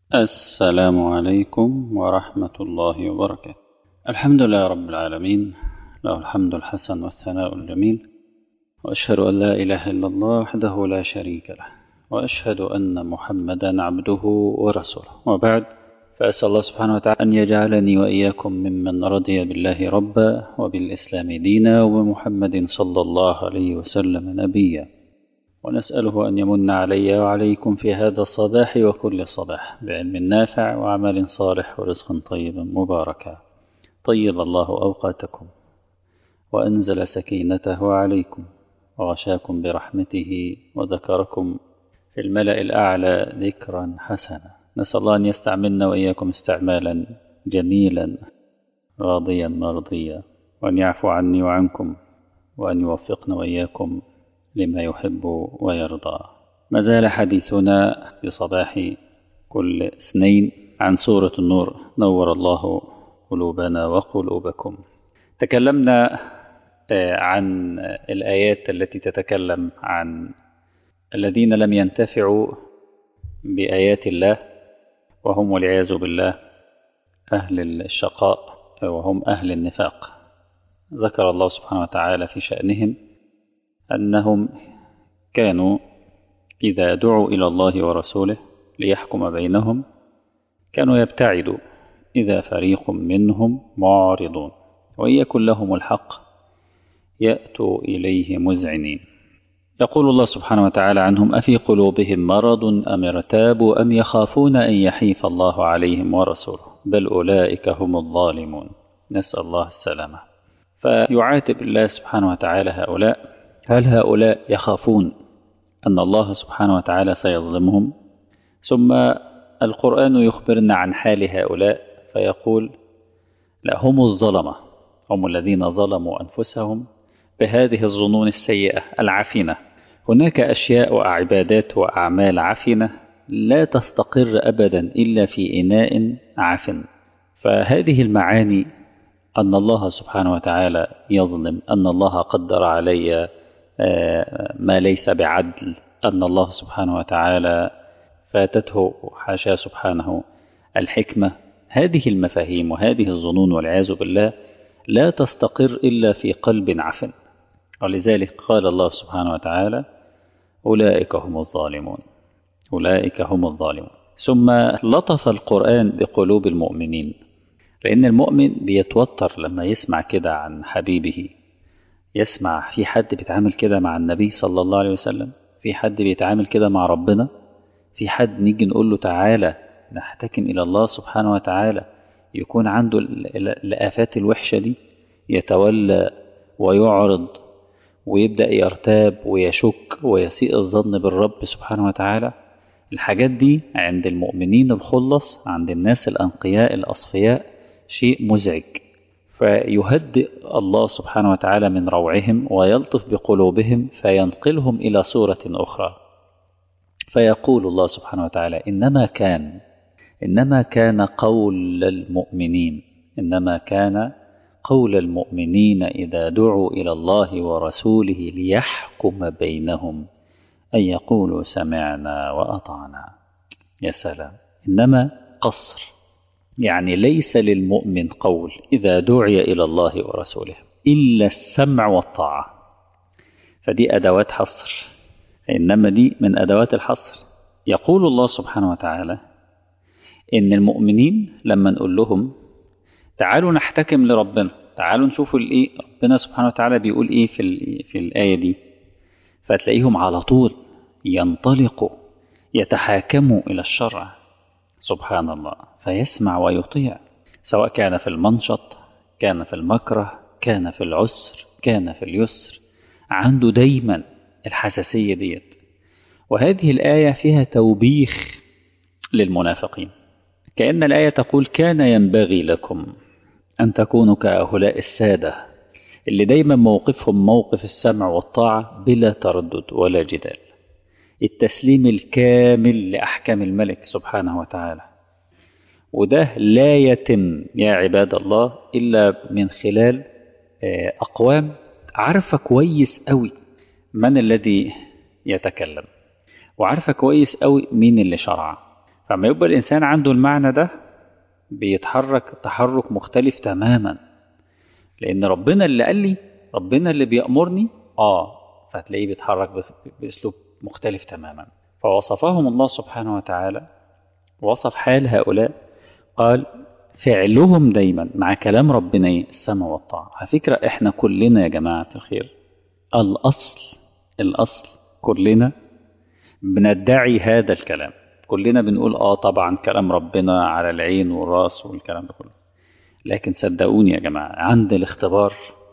السلام عليكم ورحمة الله وبركاته الحمد لله رب العالمين له الحمد الحسن والثناء الجميل وأشهد أن لا إله إلا الله وحده لا شريك له وأشهد أن محمدا عبده ورسوله وبعد فأسأل الله سبحانه وتعالى أن يجعلني وإياكم ممن رضي بالله ربا وبالإسلام دينا وبمحمد صلى الله عليه وسلم نبيا ونسأله أن يمن علي وعليكم في هذا الصباح وكل صباح بعلم نافع وعمل صالح ورزق طيب مباركا طيب الله أوقاتكم وأنزل سكينته عليكم وغشاكم برحمته وذكركم في الملأ الأعلى ذكرا حسنا نسأل الله أن يستعملنا وإياكم استعمالا جميلا راضيا مرضيا وأن يعفو عني وعنكم وأن يوفقنا وإياكم لما يحب ويرضى ما زال حديثنا في صباح كل اثنين عن سورة النور نور الله قلوبنا وقلوبكم تكلمنا عن الآيات التي تتكلم عن الذين لم ينتفعوا بآيات الله وهم والعياذ بالله أهل الشقاء وهم أهل النفاق ذكر الله سبحانه وتعالى في شأنهم أنهم كانوا إذا دعوا إلى الله ورسوله ليحكم بينهم كانوا يبتعدوا إذا فريق منهم معرضون وإن يكن لهم الحق يأتوا إليه مذعنين يقول الله سبحانه وتعالى عنهم أفي قلوبهم مرض أم ارتابوا أم يخافون أن يحيف الله عليهم ورسوله بل أولئك هم الظالمون نسأل الله السلامة فيعاتب الله سبحانه وتعالى هؤلاء هل هؤلاء يخافون أن الله سبحانه وتعالى سيظلمهم ثم القرآن يخبرنا عن حال هؤلاء فيقول لا هم الظلمة هم الذين ظلموا أنفسهم بهذه الظنون السيئة العفنة هناك أشياء وعبادات وأعمال عفنة لا تستقر أبدا إلا في إناء عفن فهذه المعاني أن الله سبحانه وتعالى يظلم أن الله قدر علي ما ليس بعدل أن الله سبحانه وتعالى فاتته حاشا سبحانه الحكمة هذه المفاهيم وهذه الظنون والعياذ بالله لا تستقر إلا في قلب عفن ولذلك قال الله سبحانه وتعالى أولئك هم الظالمون أولئك هم الظالمون ثم لطف القرآن بقلوب المؤمنين لأن المؤمن بيتوتر لما يسمع كده عن حبيبه يسمع في حد بيتعامل كده مع النبي صلى الله عليه وسلم في حد بيتعامل كده مع ربنا في حد نيجي نقول له تعالى نحتكم إلى الله سبحانه وتعالى يكون عنده الآفات الوحشة دي يتولى ويعرض ويبدأ يرتاب ويشك ويسيء الظن بالرب سبحانه وتعالى الحاجات دي عند المؤمنين الخلص عند الناس الأنقياء الأصفياء شيء مزعج فيهدئ الله سبحانه وتعالى من روعهم ويلطف بقلوبهم فينقلهم إلى صورة أخرى فيقول الله سبحانه وتعالى إنما كان إنما كان قول المؤمنين إنما كان قول المؤمنين إذا دعوا إلى الله ورسوله ليحكم بينهم أن يقولوا سمعنا وأطعنا يا سلام إنما قصر يعني ليس للمؤمن قول إذا دعي إلى الله ورسوله إلا السمع والطاعة فدي أدوات حصر إنما دي من أدوات الحصر يقول الله سبحانه وتعالى إن المؤمنين لما نقول لهم تعالوا نحتكم لربنا تعالوا نشوفوا الإيه ربنا سبحانه وتعالى بيقول إيه في, في الآية دي فتلاقيهم على طول ينطلقوا يتحاكموا إلى الشرع سبحان الله فيسمع ويطيع سواء كان في المنشط كان في المكره كان في العسر كان في اليسر عنده دايما الحساسية ديت وهذه الآية فيها توبيخ للمنافقين كأن الآية تقول كان ينبغي لكم أن تكونوا كهؤلاء السادة اللي دايما موقفهم موقف السمع والطاعة بلا تردد ولا جدال التسليم الكامل لأحكام الملك سبحانه وتعالى وده لا يتم يا عباد الله إلا من خلال أقوام عارفة كويس قوي من الذي يتكلم وعارفة كويس قوي مين اللي شرع فلما يبقى الإنسان عنده المعنى ده بيتحرك تحرك مختلف تماما لأن ربنا اللي قال لي ربنا اللي بيأمرني آه فهتلاقيه بيتحرك بأسلوب مختلف تماما فوصفهم الله سبحانه وتعالى وصف حال هؤلاء قال فعلهم دايما مع كلام ربنا السمع والطاعة على فكرة احنا كلنا يا جماعة الخير الأصل الأصل كلنا بندعي هذا الكلام كلنا بنقول اه طبعا كلام ربنا على العين والراس والكلام ده كله لكن صدقوني يا جماعة عند الاختبار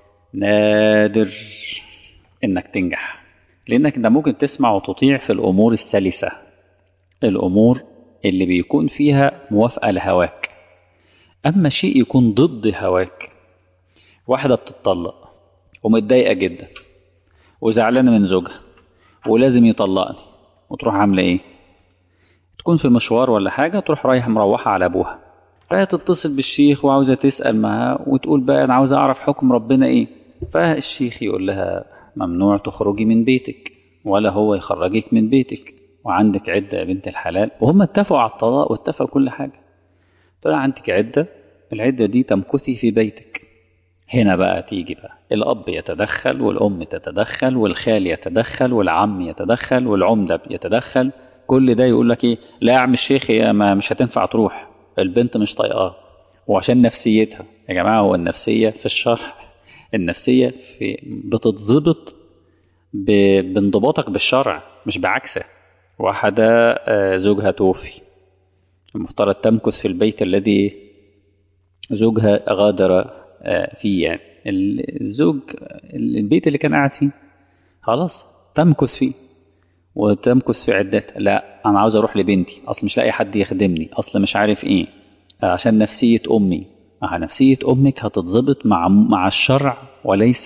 نادر انك تنجح لانك انت ممكن تسمع وتطيع في الامور السلسة الامور اللي بيكون فيها موافقة لهواك اما شيء يكون ضد هواك واحدة بتطلق ومتضايقة جدا وزعلانة من زوجها ولازم يطلقني وتروح عاملة ايه تكون في مشوار ولا حاجة تروح رايحة مروحة على ابوها فهي تتصل بالشيخ وعاوزة تسأل معاه وتقول بقى انا عاوزة اعرف حكم ربنا ايه فالشيخ يقول لها ممنوع تخرجي من بيتك ولا هو يخرجك من بيتك وعندك عدة يا بنت الحلال وهم اتفقوا على الطلاق واتفقوا كل حاجة طلع عندك عدة العدة دي تمكثي في بيتك هنا بقى تيجي بقى الأب يتدخل والأم تتدخل والخال يتدخل والعم يتدخل والعمدة يتدخل كل ده يقول لك ايه لا يا عم الشيخ يا ما مش هتنفع تروح البنت مش طايقاه وعشان نفسيتها يا جماعة هو النفسية في الشرع النفسية في بتتظبط بانضباطك بالشرع مش بعكسه واحدة زوجها توفي المفترض تمكث في البيت الذي زوجها غادر فيه يعني الزوج البيت اللي كان قاعد فيه خلاص تمكث فيه وتمكث في عدتها لا انا عاوز اروح لبنتي اصل مش لاقي حد يخدمني اصل مش عارف ايه عشان نفسية امي مع نفسية امك هتتظبط مع مع الشرع وليس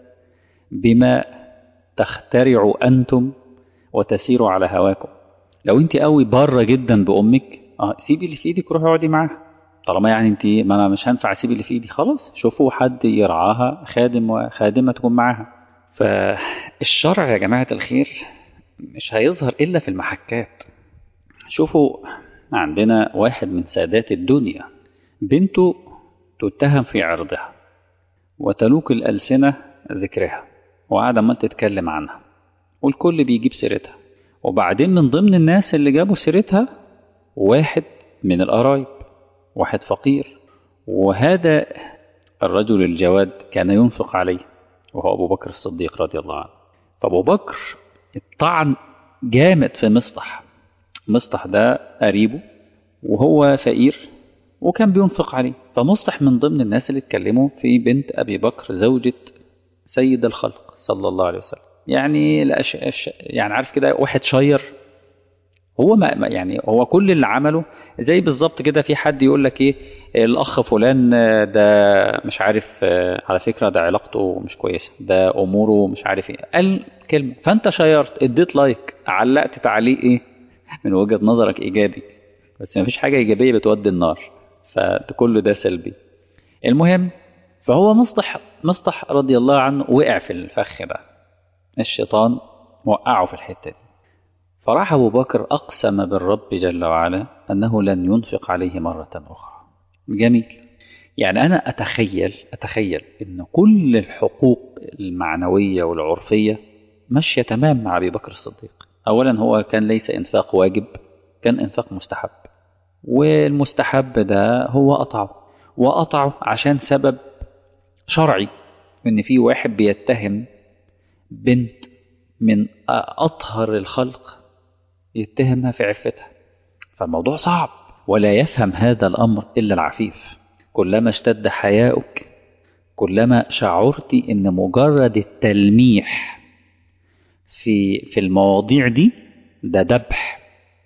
بما تخترعوا انتم وتسيروا على هواكم لو انت قوي بره جدا بامك اه سيبي اللي في ايدك روحي اقعدي معاها طالما يعني انت ما انا مش هنفع اسيب اللي في ايدي خلاص شوفوا حد يرعاها خادم وخادمه تكون معاها فالشرع يا جماعه الخير مش هيظهر الا في المحكات شوفوا عندنا واحد من سادات الدنيا بنته تتهم في عرضها وتلوك الألسنة ذكرها وقاعدة ما تتكلم عنها والكل بيجيب سيرتها وبعدين من ضمن الناس اللي جابوا سيرتها واحد من القرايب واحد فقير وهذا الرجل الجواد كان ينفق عليه وهو أبو بكر الصديق رضي الله عنه فأبو بكر الطعن جامد في مصطح مصطح ده قريبه وهو فقير وكان بينفق عليه فمصطح من ضمن الناس اللي اتكلموا في بنت أبي بكر زوجة سيد الخلق صلى الله عليه وسلم يعني الأش... أش... يعني عارف كده واحد شاير هو ما يعني هو كل اللي عمله زي بالظبط كده في حد يقول لك ايه الاخ فلان ده مش عارف على فكره ده علاقته مش كويسه ده اموره مش عارف ايه قال كلمه فانت شيرت اديت لايك علقت تعليق ايه من وجهه نظرك ايجابي بس ما فيش حاجه ايجابيه بتودي النار فكل ده سلبي المهم فهو مصطح مصطح رضي الله عنه وقع في الفخ ده الشيطان وقعه في الحته دي فراح أبو بكر أقسم بالرب جل وعلا أنه لن ينفق عليه مرة أخرى جميل يعني أنا أتخيل أتخيل أن كل الحقوق المعنوية والعرفية ماشية تمام مع أبي بكر الصديق أولا هو كان ليس إنفاق واجب كان إنفاق مستحب والمستحب ده هو قطعه وقطعه عشان سبب شرعي ان في واحد بيتهم بنت من اطهر الخلق يتهمها في عفتها فالموضوع صعب ولا يفهم هذا الامر الا العفيف كلما اشتد حياؤك كلما شعرت ان مجرد التلميح في في المواضيع دي ده ذبح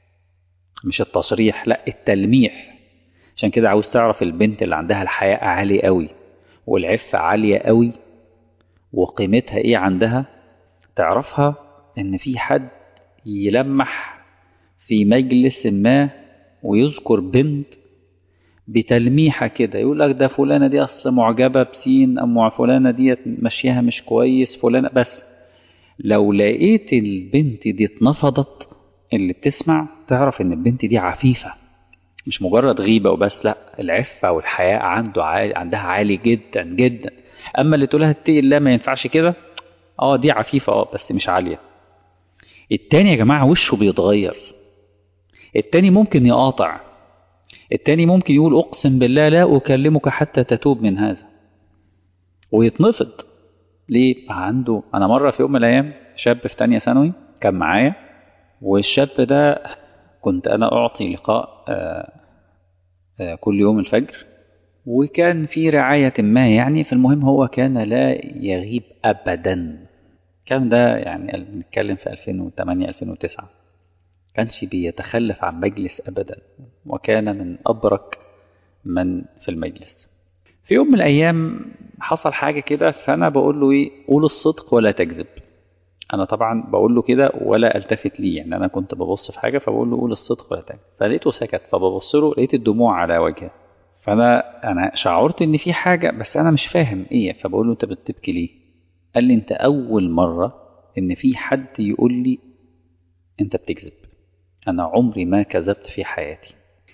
مش التصريح لا التلميح عشان كده عاوز تعرف البنت اللي عندها الحياء عالي قوي والعفة عالية قوي وقيمتها ايه عندها تعرفها ان في حد يلمح في مجلس ما ويذكر بنت بتلميحة كده يقول لك ده فلانة دي أصل معجبة بسين أم فلانة دي مشيها مش كويس فلانة بس لو لقيت البنت دي اتنفضت اللي بتسمع تعرف ان البنت دي عفيفة مش مجرد غيبة وبس لا العفة والحياء عنده عالي عندها عالي جدا جدا اما اللي تقولها اتقي الله ما ينفعش كده اه دي عفيفة اه بس مش عالية التاني يا جماعة وشه بيتغير التاني ممكن يقاطع التاني ممكن يقول اقسم بالله لا اكلمك حتى تتوب من هذا ويتنفض ليه عنده انا مرة في يوم من الايام شاب في تانية ثانوي كان معايا والشاب ده كنت انا اعطي لقاء آآ آآ كل يوم الفجر وكان في رعاية ما يعني فالمهم هو كان لا يغيب ابدا كان ده يعني بنتكلم في 2008 2009 كانش بيتخلف عن مجلس ابدا وكان من ابرك من في المجلس في يوم من الايام حصل حاجه كده فانا بقول له ايه قول الصدق ولا تكذب انا طبعا بقول له كده ولا التفت ليه يعني انا كنت ببص في حاجه فبقول له قول الصدق ولا تكذب فلقيته سكت فببص له لقيت الدموع على وجهه فانا انا شعرت ان في حاجه بس انا مش فاهم ايه فبقول له انت بتبكي ليه قال لي انت اول مره ان في حد يقول لي انت بتكذب انا عمري ما كذبت في حياتي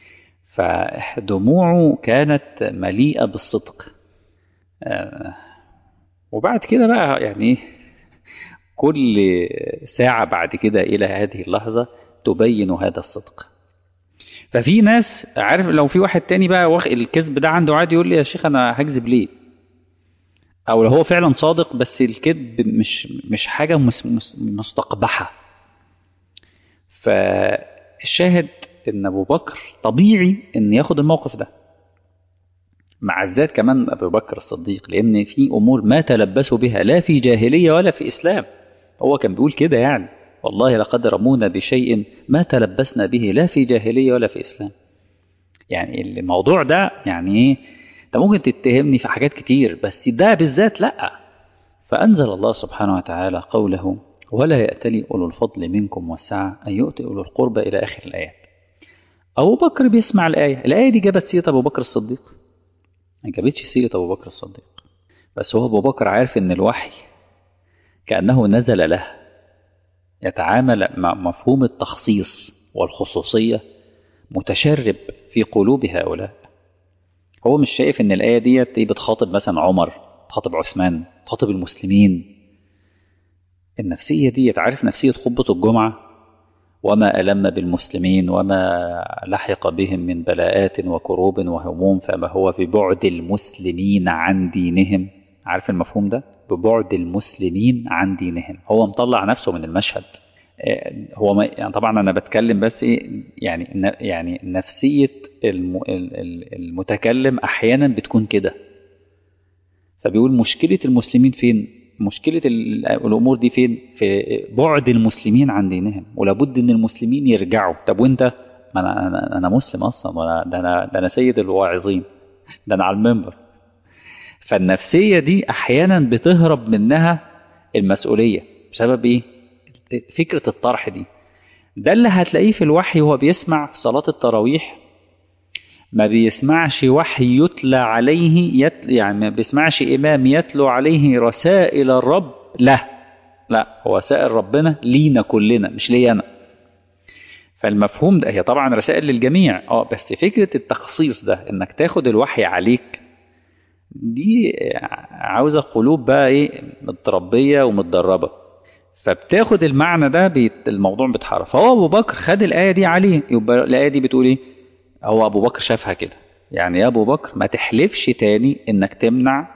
فدموعه كانت مليئة بالصدق آه وبعد كده بقى يعني كل ساعة بعد كده إلى هذه اللحظة تبين هذا الصدق ففي ناس عارف لو في واحد تاني بقى واخد الكذب ده عنده عادي يقول لي يا شيخ أنا هكذب ليه أو لو هو فعلا صادق بس الكذب مش مش حاجة مستقبحة فالشاهد ان ابو بكر طبيعي ان ياخد الموقف ده مع الذات كمان ابو بكر الصديق لان في امور ما تلبسوا بها لا في جاهليه ولا في اسلام هو كان بيقول كده يعني والله لقد رمونا بشيء ما تلبسنا به لا في جاهليه ولا في اسلام يعني الموضوع ده يعني ايه انت ممكن تتهمني في حاجات كتير بس ده بالذات لا فانزل الله سبحانه وتعالى قوله ولا يأتلي أولو الفضل منكم والسعة أن يؤتي أولو القربى إلى آخر الآيات أبو بكر بيسمع الآية الآية دي جابت سيرة أبو بكر الصديق ما جابتش سيرة أبو بكر الصديق بس هو أبو بكر عارف إن الوحي كأنه نزل له يتعامل مع مفهوم التخصيص والخصوصية متشرب في قلوب هؤلاء هو مش شايف إن الآية ديت بتخاطب مثلا عمر تخاطب عثمان تخاطب المسلمين النفسية دي عارف نفسية خطبة الجمعة وما ألم بالمسلمين وما لحق بهم من بلاءات وكروب وهموم فما هو ببعد المسلمين عن دينهم عارف المفهوم ده ببعد المسلمين عن دينهم هو مطلع نفسه من المشهد هو ما يعني طبعا انا بتكلم بس ايه يعني يعني نفسيه المتكلم احيانا بتكون كده فبيقول مشكله المسلمين فين مشكلة الأمور دي فين؟ في بعد المسلمين عن دينهم ولابد إن المسلمين يرجعوا طب وأنت؟ ما أنا, أنا, أنا مسلم أصلا وأنا ده أنا ده أنا سيد الواعظين ده أنا على المنبر فالنفسية دي أحيانا بتهرب منها المسؤولية بسبب إيه؟ فكرة الطرح دي ده اللي هتلاقيه في الوحي وهو بيسمع في صلاة التراويح ما بيسمعش وحي يتلى عليه يتل يعني ما بيسمعش إمام يتلو عليه رسائل الرب لا لا هو رسائل ربنا لينا كلنا مش لي أنا فالمفهوم ده هي طبعا رسائل للجميع اه بس فكرة التخصيص ده انك تاخد الوحي عليك دي عاوزة قلوب بقى ايه متربية ومتدربة فبتاخد المعنى ده بيت الموضوع بيتحرك فهو ابو بكر خد الآية دي عليه يبقى الآية دي بتقول ايه هو ابو بكر شافها كده يعني يا ابو بكر ما تحلفش تاني انك تمنع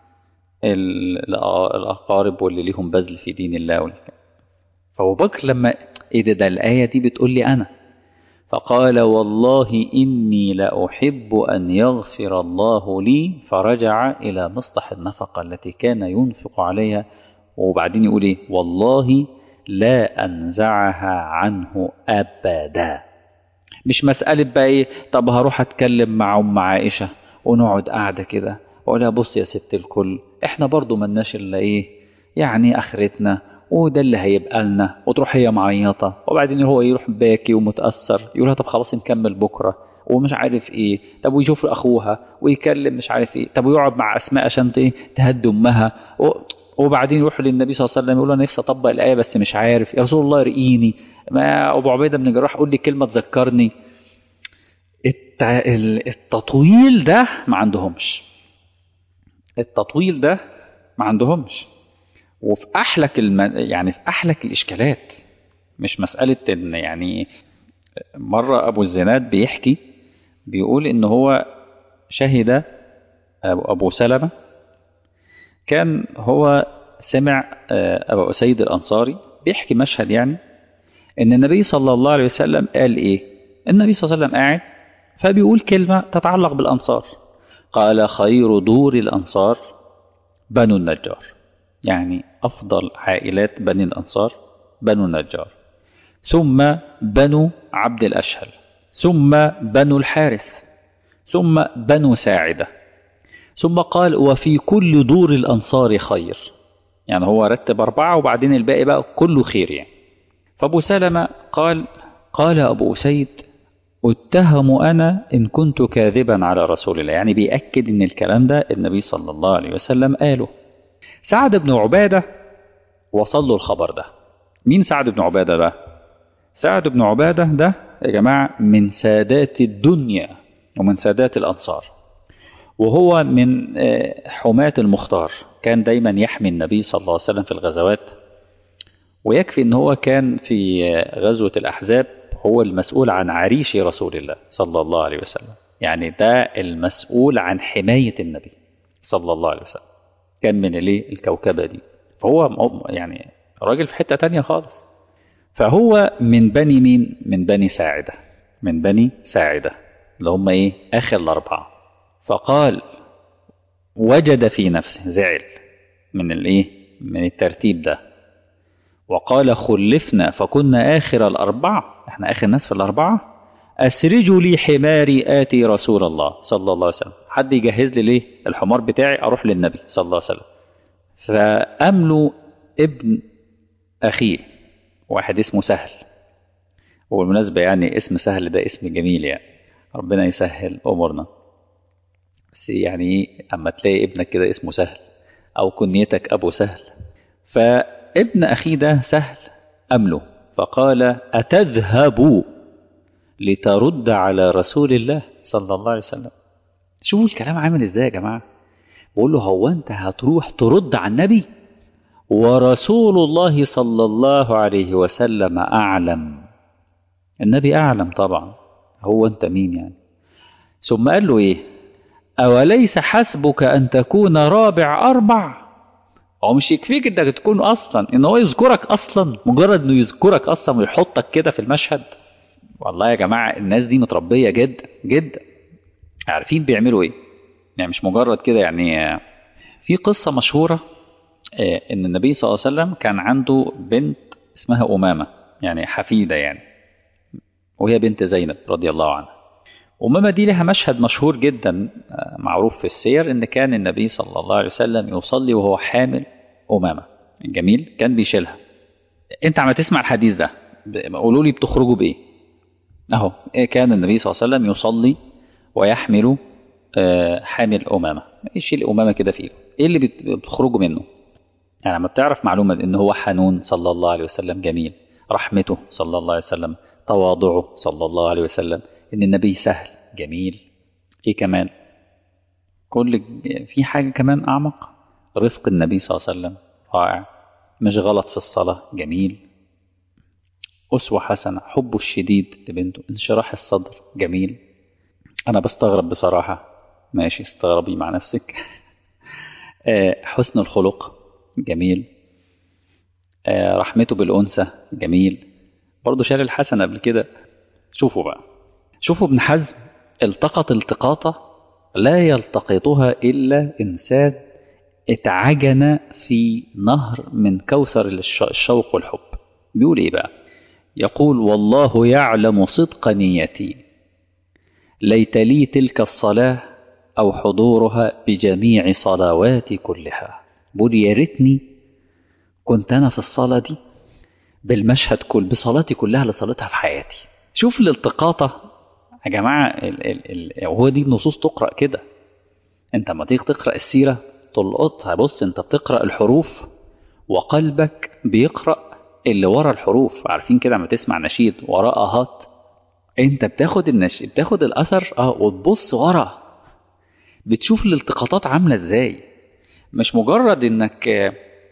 الاقارب واللي ليهم بذل في دين الله فابو بكر لما ايه ده, ده الايه دي بتقول لي انا فقال والله اني لاحب ان يغفر الله لي فرجع الى مصطح النفقه التي كان ينفق عليها وبعدين يقول ايه والله لا انزعها عنه ابدا مش مسألة بقى ايه طب هروح اتكلم مع ام عائشة ونقعد قاعدة كده واقول بص يا ست الكل احنا برضو ملناش الا ايه يعني اخرتنا وده اللي هيبقى لنا وتروح هي معيطة وبعدين هو يروح باكي ومتأثر يقولها طب خلاص نكمل بكرة ومش عارف ايه طب ويشوف اخوها ويكلم مش عارف ايه طب ويقعد مع اسماء عشان ايه تهدي امها و... وبعدين يروح للنبي صلى الله عليه وسلم يقول له انا نفسي اطبق الايه بس مش عارف يا رسول الله رقيني ما ابو عبيده بن الجراح قول لي كلمه تذكرني التطويل ده ما عندهمش التطويل ده ما عندهمش وفي احلك الم... يعني في احلك الاشكالات مش مساله ان يعني مره ابو الزناد بيحكي بيقول ان هو شهد ابو سلمه كان هو سمع ابو اسيد الانصاري بيحكي مشهد يعني ان النبي صلى الله عليه وسلم قال ايه النبي صلى الله عليه وسلم قاعد فبيقول كلمه تتعلق بالانصار قال خير دور الانصار بنو النجار يعني افضل عائلات بني الانصار بنو النجار ثم بنو عبد الاشهل ثم بنو الحارث ثم بنو ساعده ثم قال وفي كل دور الانصار خير يعني هو رتب أربعة وبعدين الباقي بقى كله خير يعني فأبو سلمة قال قال أبو أسيد اتهم أنا إن كنت كاذبا على رسول الله يعني بيأكد إن الكلام ده النبي صلى الله عليه وسلم قاله سعد بن عبادة وصل له الخبر ده مين سعد بن عبادة بقى سعد بن عبادة ده يا جماعة من سادات الدنيا ومن سادات الأنصار وهو من حماة المختار كان دايما يحمي النبي صلى الله عليه وسلم في الغزوات ويكفي ان هو كان في غزوة الأحزاب هو المسؤول عن عريش رسول الله صلى الله عليه وسلم يعني ده المسؤول عن حماية النبي صلى الله عليه وسلم كان من الايه الكوكبة دي فهو يعني راجل في حتة تانية خالص فهو من بني مين من بني ساعدة من بني ساعدة اللي هم ايه اخر الاربعه فقال وجد في نفسه زعل من الايه من الترتيب ده وقال خلفنا فكنا اخر الاربعه احنا اخر ناس في الاربعه اسرجوا لي حماري اتي رسول الله صلى الله عليه وسلم حد يجهز لي ليه الحمار بتاعي اروح للنبي صلى الله عليه وسلم فاملوا ابن اخيه واحد اسمه سهل وبالمناسبه يعني اسم سهل ده اسم جميل يعني ربنا يسهل امورنا بس يعني اما تلاقي ابنك كده اسمه سهل او كنيتك ابو سهل فابن اخيه ده سهل امله فقال اتذهب لترد على رسول الله صلى الله عليه وسلم شوفوا الكلام عامل ازاي يا جماعه بقول له هو انت هتروح ترد على النبي ورسول الله صلى الله عليه وسلم اعلم النبي اعلم طبعا هو انت مين يعني ثم قال له ايه أوليس حسبك أن تكون رابع أربع هو مش يكفيك انك تكون اصلا ان هو يذكرك اصلا مجرد انه يذكرك اصلا ويحطك كده في المشهد والله يا جماعه الناس دي متربيه جدا جدا عارفين بيعملوا ايه يعني مش مجرد كده يعني في قصه مشهوره ان النبي صلى الله عليه وسلم كان عنده بنت اسمها امامه يعني حفيده يعني وهي بنت زينب رضي الله عنها أمامة دي لها مشهد مشهور جدا معروف في السير إن كان النبي صلى الله عليه وسلم يصلي وهو حامل أمامة جميل كان بيشيلها أنت عم تسمع الحديث ده قولوا لي بتخرجوا بإيه أهو كان النبي صلى الله عليه وسلم يصلي ويحمل حامل أمامة يشيل أمامة كده في إيده إيه اللي بتخرجوا منه يعني لما بتعرف معلومة إن هو حنون صلى الله عليه وسلم جميل رحمته صلى الله عليه وسلم تواضعه صلى الله عليه وسلم ان النبي سهل جميل ايه كمان كل في حاجه كمان اعمق رفق النبي صلى الله عليه وسلم رائع مش غلط في الصلاه جميل اسوه حسنه حبه الشديد لبنته انشراح الصدر جميل انا بستغرب بصراحه ماشي استغربي مع نفسك حسن الخلق جميل رحمته بالانثى جميل برضه شال الحسن قبل كده شوفوا بقى شوفوا ابن حزم التقط التقاطة لا يلتقطها إلا إنسان اتعجن في نهر من كوثر الشوق والحب بيقول إيه بقى يقول والله يعلم صدق نيتي ليت لي تلك الصلاة أو حضورها بجميع صلواتي كلها بقول يا ريتني كنت أنا في الصلاة دي بالمشهد كل بصلاتي كلها اللي صليتها في حياتي شوف الالتقاطة يا جماعة ال ال ال هو دي النصوص تقرأ كده انت لما تيجي تقرأ السيرة تلقطها بص انت بتقرأ الحروف وقلبك بيقرأ اللي ورا الحروف عارفين كده لما تسمع نشيد وراه اهات انت بتاخد النش... بتاخد الاثر اه وتبص ورا بتشوف الالتقاطات عامله ازاي مش مجرد انك آه،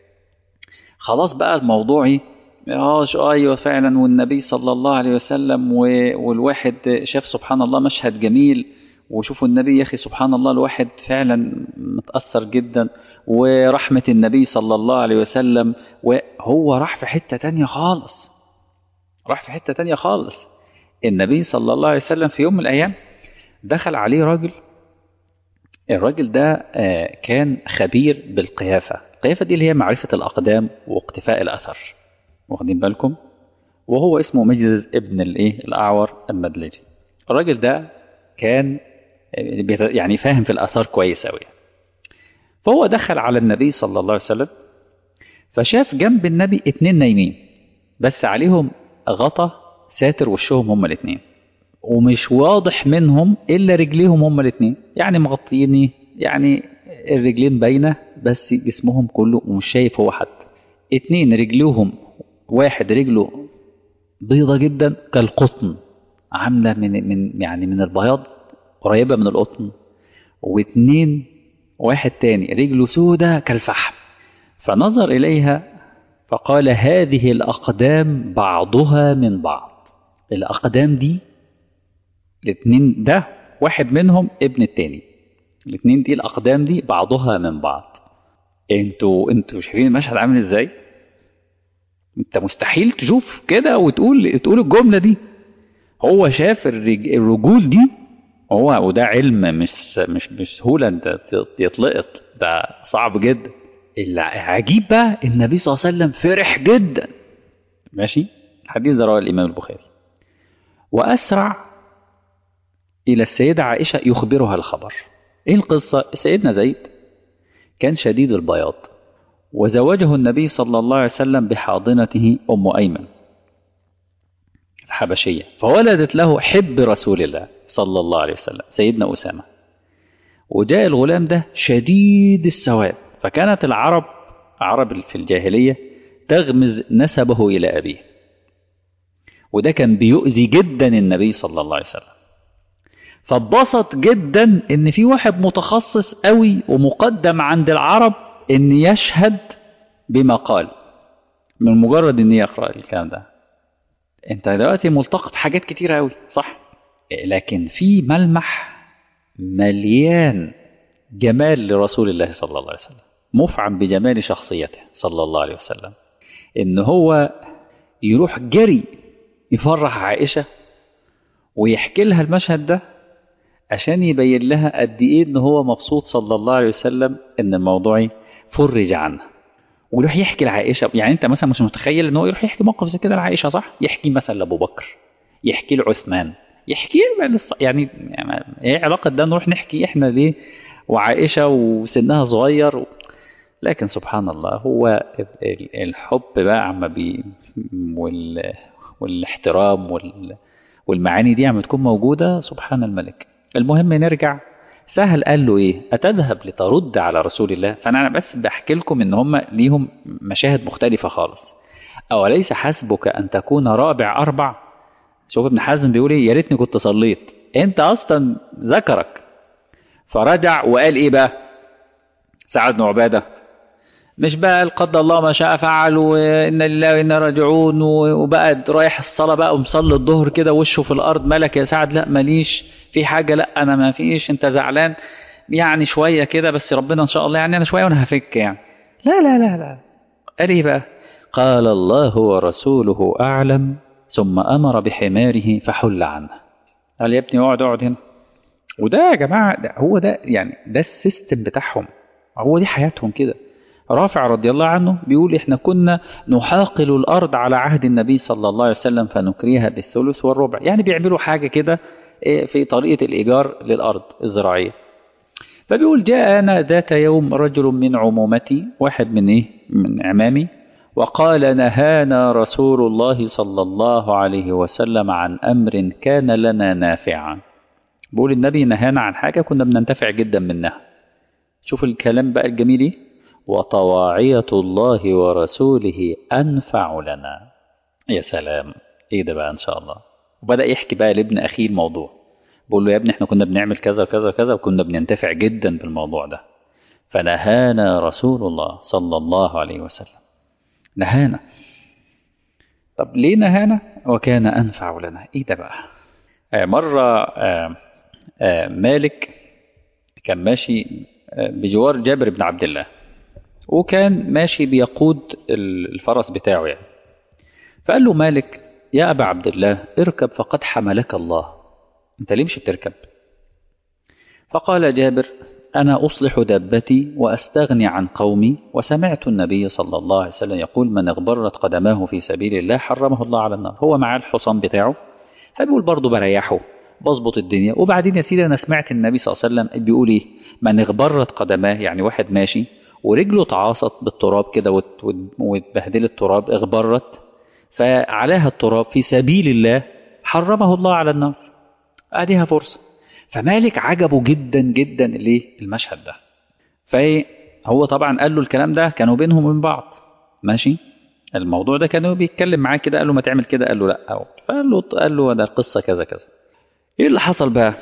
خلاص بقى الموضوع ايه اه شو ايوه فعلا والنبي صلى الله عليه وسلم و... والواحد شاف سبحان الله مشهد جميل وشوفوا النبي يا اخي سبحان الله الواحد فعلا متاثر جدا ورحمه النبي صلى الله عليه وسلم وهو راح في حته تانية خالص راح في حته تانية خالص النبي صلى الله عليه وسلم في يوم من الايام دخل عليه راجل الراجل ده آه، كان خبير بالقيافة القيافة دي اللي هي معرفة الأقدام واقتفاء الأثر واخدين بالكم وهو اسمه مجلس ابن الايه الأعور المدلجي الراجل ده كان آه، بيت- يعني فاهم في الآثار كويس أوي فهو دخل على النبي صلى الله عليه وسلم فشاف جنب النبي اتنين نايمين بس عليهم غطا ساتر وشهم هما الاتنين ومش واضح منهم الا رجليهم هما الاتنين يعني مغطيين إيه؟ يعني الرجلين باينه بس جسمهم كله ومش شايف هو حد اتنين رجليهم واحد رجله بيضة جدا كالقطن عاملة من من يعني من البياض قريبة من القطن واتنين واحد تاني رجله سودة كالفحم فنظر إليها فقال هذه الأقدام بعضها من بعض الأقدام دي الاتنين ده واحد منهم ابن التاني الاتنين دي الأقدام دي بعضها من بعض انتوا انتوا شايفين المشهد عامل ازاي انت مستحيل تشوف كده وتقول تقول الجملة دي هو شاف الرج... الرجول دي هو وده علم مش مش بسهولة انت يطلقط ده صعب جدا العجيب بقى النبي صلى الله عليه وسلم فرح جدا ماشي الحديث ده رواه الإمام البخاري وأسرع إلى السيدة عائشة يخبرها الخبر إيه القصة؟ سيدنا زيد كان شديد البياض وزوجه النبي صلى الله عليه وسلم بحاضنته أم أيمن الحبشية فولدت له حب رسول الله صلى الله عليه وسلم سيدنا أسامة وجاء الغلام ده شديد السواد فكانت العرب عرب في الجاهلية تغمز نسبه إلى أبيه وده كان بيؤذي جدا النبي صلى الله عليه وسلم فاتبسط جدا ان في واحد متخصص قوي ومقدم عند العرب ان يشهد بما قال من مجرد ان يقرا الكلام ده انت دلوقتي ملتقط حاجات كتيره قوي صح لكن في ملمح مليان جمال لرسول الله صلى الله عليه وسلم مفعم بجمال شخصيته صلى الله عليه وسلم ان هو يروح جري يفرح عائشه ويحكي لها المشهد ده عشان يبين لها قد ايه ان هو مبسوط صلى الله عليه وسلم ان الموضوع فرج عنه ويروح يحكي لعائشه يعني انت مثلا مش متخيل ان هو يروح يحكي موقف زي كده لعائشه صح يحكي مثلا لابو بكر يحكي لعثمان يحكي يعني يعني ايه علاقه ده نروح نحكي احنا ليه وعائشه وسنها صغير و... لكن سبحان الله هو الحب بقى عم بي وال... والاحترام وال... والمعاني دي عم تكون موجوده سبحان الملك المهم نرجع سهل قال له ايه اتذهب لترد على رسول الله فانا بس بحكي لكم ان هم ليهم مشاهد مختلفه خالص اوليس حسبك ان تكون رابع اربع شوف ابن حزم بيقول ايه يا ريتني كنت صليت انت اصلا ذكرك فرجع وقال ايه بقى سعد بن عباده مش بقى قدر الله ما شاء فعل وإن لله وإنا راجعون وبقى رايح الصلاة بقى ومصلي الظهر كده وشه في الأرض ملك يا سعد لا ماليش في حاجة لا أنا ما فيش أنت زعلان يعني شوية كده بس ربنا إن شاء الله يعني أنا شوية وأنا هفك يعني لا لا لا لا قال إيه بقى قال الله ورسوله أعلم ثم أمر بحماره فحل عنه قال يا ابني اقعد اقعد هنا وده يا جماعة ده هو ده يعني ده السيستم بتاعهم هو دي حياتهم كده رافع رضي الله عنه بيقول احنا كنا نحاقل الارض على عهد النبي صلى الله عليه وسلم فنكريها بالثلث والربع يعني بيعملوا حاجه كده في طريقه الايجار للارض الزراعيه فبيقول جاء انا ذات يوم رجل من عمومتي واحد من ايه من عمامي وقال نهانا رسول الله صلى الله عليه وسلم عن امر كان لنا نافعا بيقول النبي نهانا عن حاجه كنا بننتفع جدا منها شوف الكلام بقى الجميل ايه وطواعية الله ورسوله أنفع لنا يا سلام إيه ده بقى إن شاء الله وبدأ يحكي بقى لابن أخيه الموضوع بقول له يا ابني احنا كنا بنعمل كذا وكذا وكذا وكنا بننتفع جدا بالموضوع ده فنهانا رسول الله صلى الله عليه وسلم نهانا طب ليه نهانا وكان أنفع لنا إيه ده بقى آه مرة آه آه مالك كان ماشي بجوار جابر بن عبد الله وكان ماشي بيقود الفرس بتاعه يعني فقال له مالك يا أبا عبد الله اركب فقد حملك الله أنت ليه مش بتركب فقال جابر أنا أصلح دابتي وأستغني عن قومي وسمعت النبي صلى الله عليه وسلم يقول من اغبرت قدماه في سبيل الله حرمه الله على النار هو معاه الحصان بتاعه فبيقول برضه بريحه بظبط الدنيا وبعدين يا سيدي أنا سمعت النبي صلى الله عليه وسلم بيقول إيه من اغبرت قدماه يعني واحد ماشي ورجله تعاصت بالتراب كده واتبهدلت التراب اغبرت فعلاها التراب في سبيل الله حرمه الله على النار اديها فرصه فمالك عجبه جدا جدا ليه المشهد ده فهو طبعا قال له الكلام ده كانوا بينهم وبين بعض ماشي الموضوع ده كانوا بيتكلم معاه كده قال له ما تعمل كده قال له لا فقال له قال له ده القصه كذا كذا ايه اللي حصل بقى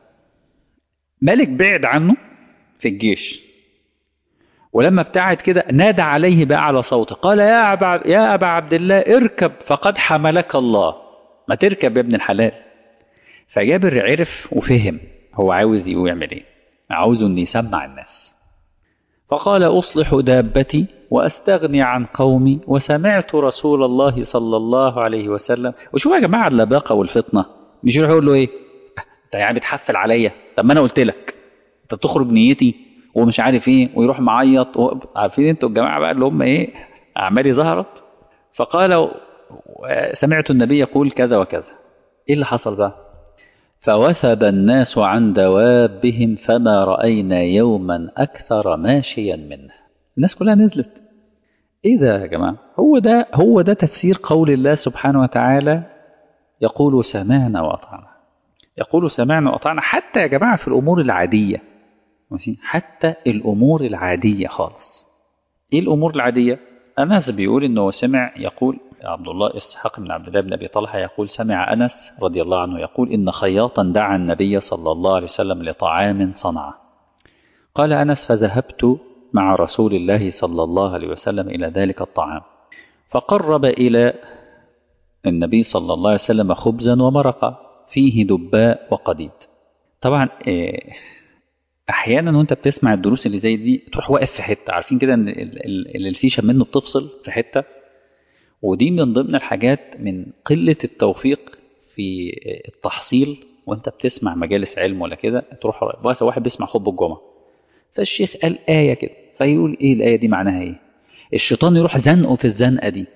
مالك بعد عنه في الجيش ولما ابتعد كده نادى عليه بقى على صوته قال يا أبا, يا أبا عبد الله اركب فقد حملك الله ما تركب يا ابن الحلال فجابر عرف وفهم هو عاوز يعمل ايه عاوزه ان يسمع الناس فقال أصلح دابتي وأستغني عن قومي وسمعت رسول الله صلى الله عليه وسلم وشوفوا يا جماعة اللباقة والفطنة مش يروح يقول له ايه انت يعني بتحفل عليا طب ما انا قلت لك انت بتخرج نيتي ومش عارف ايه ويروح معيط و... عارفين انتوا الجماعه بقى اللي هم ايه اعمالي ظهرت فقال سمعت النبي يقول كذا وكذا ايه اللي حصل بقى فوثب الناس عن دوابهم فما راينا يوما اكثر ماشيا منه الناس كلها نزلت ايه ده يا جماعه هو ده هو ده تفسير قول الله سبحانه وتعالى يقول سمعنا واطعنا يقول سمعنا واطعنا حتى يا جماعه في الامور العاديه ماشي حتى الامور العاديه خالص ايه الامور العاديه انس بيقول انه سمع يقول عبد الله اسحاق بن عبد الله بن ابي طلحه يقول سمع انس رضي الله عنه يقول ان خياطا دعا النبي صلى الله عليه وسلم لطعام صنعه قال انس فذهبت مع رسول الله صلى الله عليه وسلم الى ذلك الطعام فقرب الى النبي صلى الله عليه وسلم خبزا ومرقه فيه دباء وقديد طبعا إيه احيانا وانت بتسمع الدروس اللي زي دي تروح واقف في حته عارفين كده ان اللي الفيشه منه بتفصل في حته ودي من ضمن الحاجات من قله التوفيق في التحصيل وانت بتسمع مجالس علم ولا كده تروح بس واحد بيسمع خطبه الجمعه فالشيخ قال ايه كده فيقول ايه الايه دي معناها ايه الشيطان يروح زنقه في الزنقه دي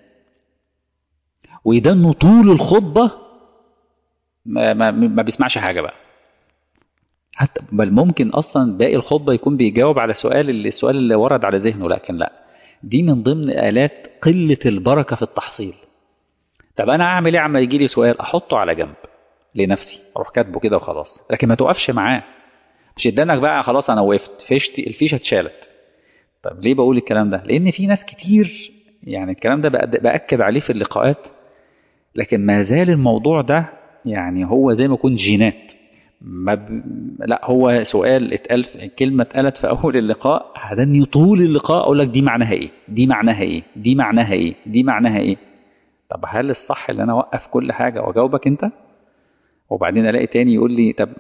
ويدنه طول الخطبه ما, ما, ما بيسمعش حاجه بقى حتى بل ممكن اصلا باقي الخطبه يكون بيجاوب على سؤال اللي السؤال اللي ورد على ذهنه لكن لا دي من ضمن الات قله البركه في التحصيل طب انا اعمل ايه عما يجي لي سؤال احطه على جنب لنفسي اروح كاتبه كده وخلاص لكن ما توقفش معاه مش ادانك بقى خلاص انا وقفت فيشتي الفيشه اتشالت طب ليه بقول الكلام ده لان في ناس كتير يعني الكلام ده باكد عليه في اللقاءات لكن ما زال الموضوع ده يعني هو زي ما يكون جينات ما ب... لا هو سؤال اتقال كلمة اتقالت في أول اللقاء هدني طول اللقاء أقول لك دي معناها إيه دي معناها إيه دي معناها إيه دي معناها إيه طب هل الصح اللي أنا أوقف كل حاجة وأجاوبك أنت وبعدين ألاقي تاني يقول لي طب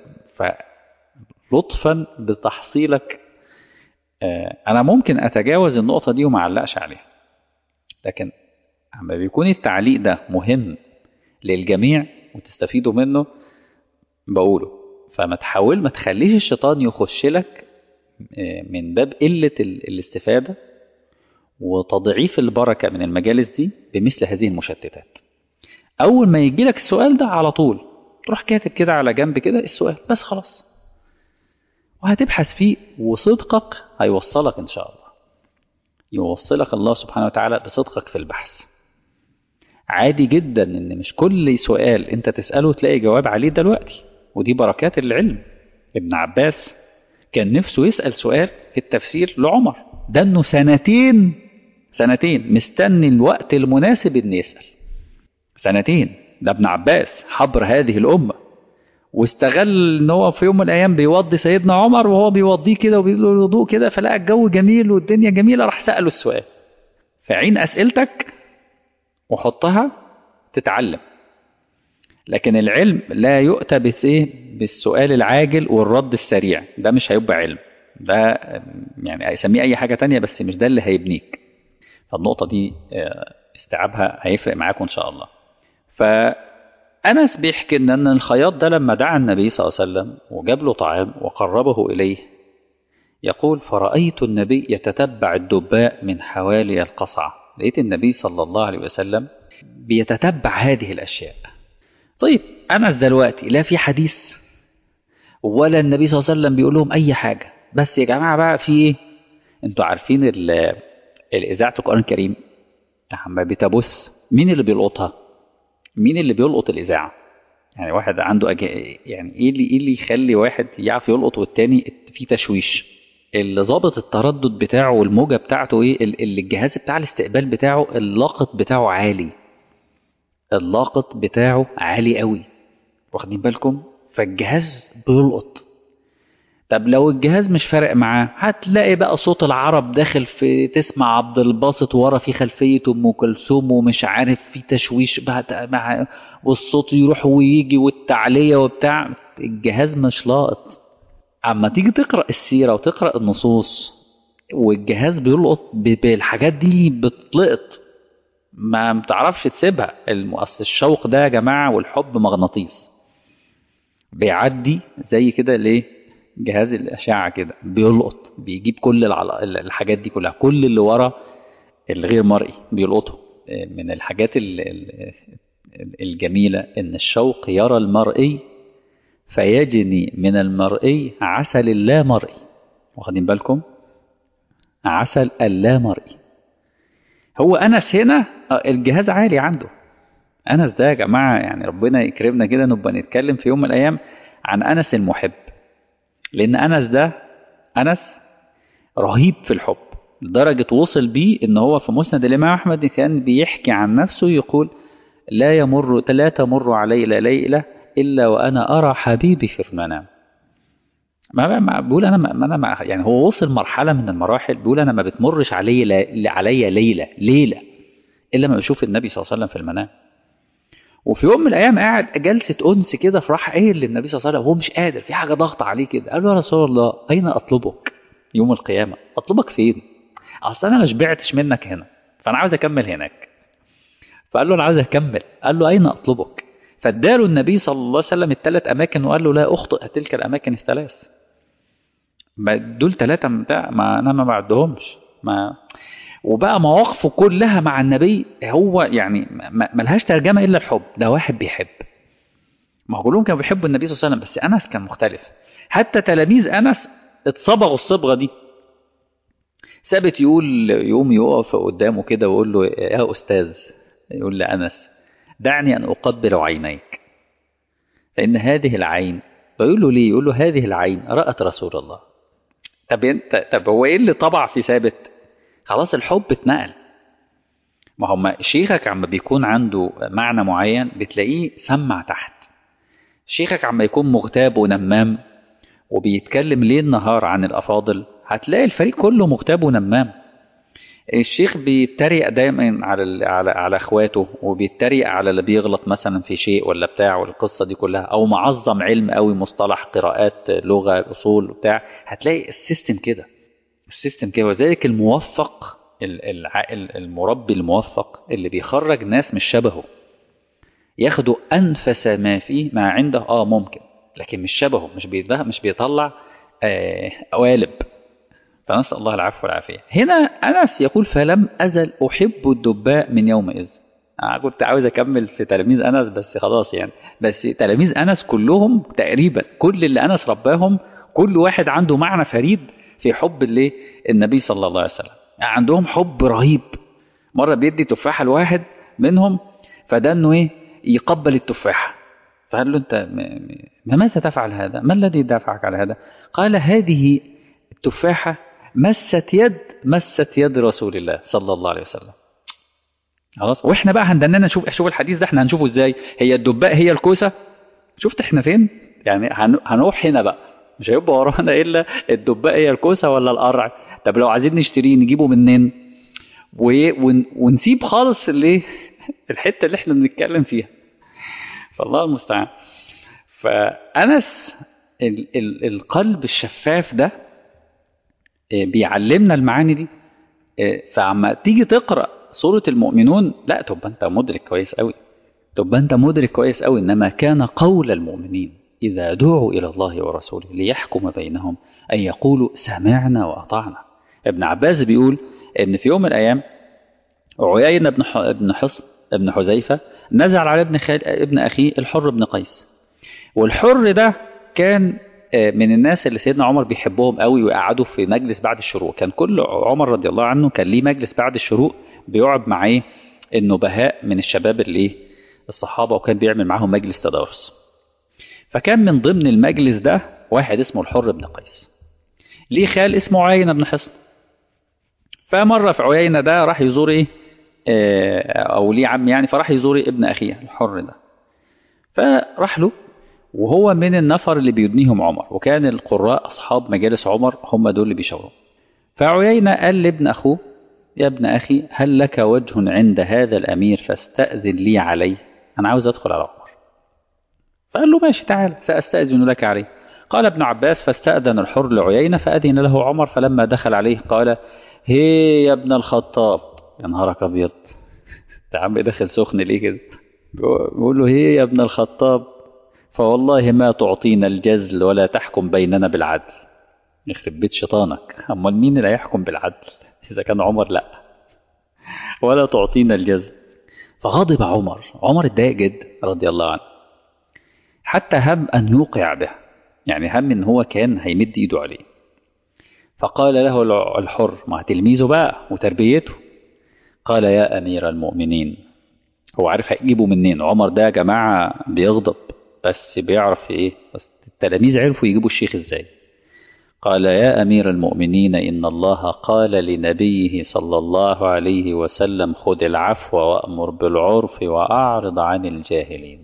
فلطفا بتحصيلك آه أنا ممكن أتجاوز النقطة دي وما أعلقش عليها لكن لما بيكون التعليق ده مهم للجميع وتستفيدوا منه بقوله فما تحاول ما تخليش الشيطان يخش لك من باب قلة الاستفادة وتضعيف البركة من المجالس دي بمثل هذه المشتتات أول ما يجي لك السؤال ده على طول تروح كاتب كده على جنب كده السؤال بس خلاص وهتبحث فيه وصدقك هيوصلك إن شاء الله يوصلك الله سبحانه وتعالى بصدقك في البحث عادي جدا ان مش كل سؤال انت تسأله تلاقي جواب عليه دلوقتي ودي بركات العلم ابن عباس كان نفسه يسأل سؤال في التفسير لعمر ده انه سنتين سنتين مستني الوقت المناسب ان يسال سنتين ده ابن عباس حبر هذه الامه واستغل ان هو في يوم من الايام بيوضي سيدنا عمر وهو بيوضيه كده وبيقول له الوضوء كده فلقى الجو جميل والدنيا جميله راح ساله السؤال فعين اسئلتك وحطها تتعلم لكن العلم لا يؤتى بايه بالسؤال العاجل والرد السريع ده مش هيبقى علم ده يعني اسميه اي حاجه تانية بس مش ده اللي هيبنيك فالنقطه دي استيعابها هيفرق معاكم ان شاء الله فانس بيحكي ان الخياط ده لما دعا النبي صلى الله عليه وسلم وجاب له طعام وقربه اليه يقول فرأيت النبي يتتبع الدباء من حوالي القصعة لقيت النبي صلى الله عليه وسلم بيتتبع هذه الأشياء طيب أنس دلوقتي لا في حديث ولا النبي صلى الله عليه وسلم بيقول لهم أي حاجة بس يا جماعة بقى في إيه أنتوا عارفين الإذاعة القرآن الكريم لما بتبث مين اللي بيلقطها مين اللي بيلقط الإذاعة يعني واحد عنده أج... يعني إيه اللي إيه اللي يخلي واحد يعرف يلقط والتاني في تشويش اللي ظابط التردد بتاعه والموجة بتاعته إيه اللي الجهاز بتاع الاستقبال بتاعه اللاقط بتاعه عالي اللاقط بتاعه عالي قوي واخدين بالكم فالجهاز بيلقط طب لو الجهاز مش فارق معاه هتلاقي بقى صوت العرب داخل في تسمع عبد الباسط ورا في خلفية ام كلثوم ومش عارف في تشويش مع والصوت يروح ويجي والتعلية وبتاع الجهاز مش لاقط اما تيجي تقرا السيره وتقرا النصوص والجهاز بيلقط بالحاجات دي بتلقط ما بتعرفش تسيبها المؤسس الشوق ده يا جماعه والحب مغناطيس بيعدي زي كده ليه جهاز الاشعه كده بيلقط بيجيب كل العل... الحاجات دي كلها كل اللي ورا الغير مرئي بيلقطه من الحاجات الجميله ان الشوق يرى المرئي فيجني من المرئي عسل اللا مرئي واخدين بالكم عسل اللا مرئي هو انس هنا الجهاز عالي عنده انس ده يا جماعه يعني ربنا يكرمنا كده نبقى نتكلم في يوم من الايام عن انس المحب لان انس ده انس رهيب في الحب لدرجه وصل بيه ان هو في مسند الامام احمد كان بيحكي عن نفسه يقول لا يمر لا تمر علي ليله الا وانا ارى حبيبي في المنام ما ما بيقول انا ما انا ما يعني هو وصل مرحله من المراحل بيقول انا ما بتمرش علي لا عليا ليله ليله الا ما بشوف النبي صلى الله عليه وسلم في المنام وفي يوم من الايام قاعد جلسه انس كده فراح قايل للنبي صلى الله عليه وسلم هو مش قادر في حاجه ضغط عليه كده قال له يا رسول الله اين اطلبك يوم القيامه اطلبك فين اصل انا ما شبعتش منك هنا فانا عاوز اكمل هناك فقال له انا عاوز اكمل قال له اين اطلبك فاداله النبي صلى الله عليه وسلم الثلاث اماكن وقال له لا اخطئ تلك الاماكن الثلاث دول ثلاثه بتاع ما انا ما بعدهمش ما وبقى مواقفه كلها مع النبي هو يعني ملهاش ترجمه الا الحب ده واحد بيحب ما هو كلهم كانوا بيحبوا النبي صلى الله عليه وسلم بس انس كان مختلف حتى تلاميذ انس اتصبغوا الصبغه دي ثابت يقول يقوم يقف قدامه كده ويقول له يا استاذ يقول لانس دعني ان اقبل عينيك فان هذه العين فيقول له ليه يقول له هذه العين رات رسول الله طب انت طب هو ايه اللي طبع في ثابت خلاص الحب اتنقل ما هو شيخك عم بيكون عنده معنى معين بتلاقيه سمع تحت شيخك عم يكون مغتاب ونمام وبيتكلم ليل نهار عن الافاضل هتلاقي الفريق كله مغتاب ونمام الشيخ بيتريق دايما على على على اخواته وبيتريق على اللي بيغلط مثلا في شيء ولا بتاع والقصه دي كلها او معظم علم قوي مصطلح قراءات لغه اصول وبتاع هتلاقي السيستم كده السيستم كده وذلك الموفق المربي الموفق اللي بيخرج ناس مش شبهه ياخدوا انفس ما فيه ما عنده اه ممكن لكن مش شبهه مش مش بيطلع آه قوالب فنسأل الله العفو والعافية هنا أنس يقول فلم أزل أحب الدباء من يومئذ أنا كنت عاوز أكمل في تلاميذ أنس بس خلاص يعني بس تلاميذ أنس كلهم تقريبا كل اللي أنس رباهم كل واحد عنده معنى فريد في حب اللي النبي صلى الله عليه وسلم يعني عندهم حب رهيب مرة بيدي تفاحة لواحد منهم فده انه ايه يقبل التفاحة فقال له انت ما ماذا تفعل هذا ما الذي دافعك على هذا قال هذه التفاحة مست يد مست يد رسول الله صلى الله عليه وسلم خلاص واحنا بقى هندننا نشوف شوف الحديث ده احنا هنشوفه ازاي هي الدباء هي الكوسه شفت احنا فين يعني هن- هنروح هنا بقى مش هيبقى ورانا الا الدباء هي الكوسه ولا القرع طب لو عايزين نشتريه نجيبه منين و- ون- ونسيب خالص الايه الحته اللي احنا بنتكلم فيها فالله المستعان فانس ال ال القلب الشفاف ده آه، بيعلمنا المعاني دي آه، فعما تيجي تقرا سوره المؤمنون لا تبقى انت مدرك كويس قوي تبقى انت مدرك كويس قوي انما كان قول المؤمنين اذا دعوا الى الله ورسوله ليحكم بينهم ان يقولوا سمعنا واطعنا ابن عباس بيقول ان في يوم من الايام عيينة بن ح- ابن حصن ابن حذيفه نزل على ابن خال... ابن اخيه الحر بن قيس والحر ده كان آه، من الناس اللي سيدنا عمر بيحبهم قوي ويقعدوا في مجلس بعد الشروق كان كل عمر رضي الله عنه كان ليه مجلس بعد الشروق بيقعد مع ايه النبهاء من الشباب اللي ايه الصحابه وكان بيعمل معاهم مجلس تدارس فكان من ضمن المجلس ده واحد اسمه الحر بن قيس ليه خال اسمه عيينة بن حصن فمرة في عيينة ده راح يزور ايه آه، او ليه عم يعني فراح يزور ابن اخيه الحر ده فراح له وهو من النفر اللي بيدنيهم عمر وكان القراء اصحاب مجالس عمر هم دول اللي بيشاوروا فعيينة قال لابن اخوه يا ابن اخي هل لك وجه عند هذا الامير فاستأذن لي عليه انا عاوز ادخل على عمر فقال له ماشي تعال سأستأذن لك عليه قال ابن عباس فاستأذن الحر لعيينة فأذن له عمر فلما دخل عليه قال هي يا ابن الخطاب يا نهارك أبيض ده عم داخل سخن ليه كده بيقول له هي يا ابن الخطاب فوالله ما تعطينا الجزل ولا تحكم بيننا بالعدل يخرب بيت شيطانك امال مين اللي هيحكم بالعدل اذا كان عمر لا ولا تعطينا الجزل فغضب عمر عمر اتضايق جدا رضي الله عنه حتى هم أن يوقع به يعني هم إن هو كان هيمد إيده عليه فقال له الع- الحر مع تلميذه بقى وتربيته قال يا أمير المؤمنين هو عارف هيجيبه منين عمر ده يا جماعة بيغضب بس بيعرف إيه بس التلاميذ عرفوا يجيبوا الشيخ إزاي قال يا أمير المؤمنين إن الله قال لنبيه صلى الله عليه وسلم خذ العفو وأمر بالعرف وأعرض عن الجاهلين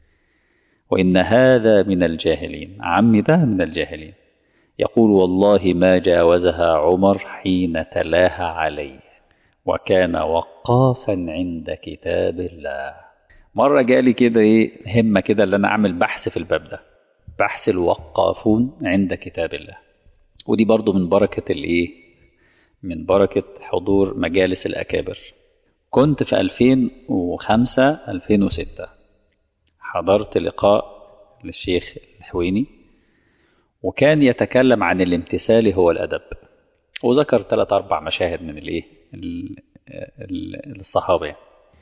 وإن هذا من الجاهلين عمي ده من الجاهلين يقول والله ما جاوزها عمر حين تلاها عليه وكان وقافا عند كتاب الله مرة جالي كده ايه همة كده اللي انا اعمل بحث في الباب ده بحث الوقافون عند كتاب الله ودي برضو من بركة الايه من بركة حضور مجالس الأكابر كنت في 2005 2006 حضرت لقاء للشيخ الحويني وكان يتكلم عن الامتثال هو الأدب وذكر ثلاث أربع مشاهد من الإيه ال- ال- الصحابة يعني.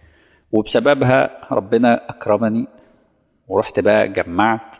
وبسببها ربنا أكرمني ورحت بقى جمعت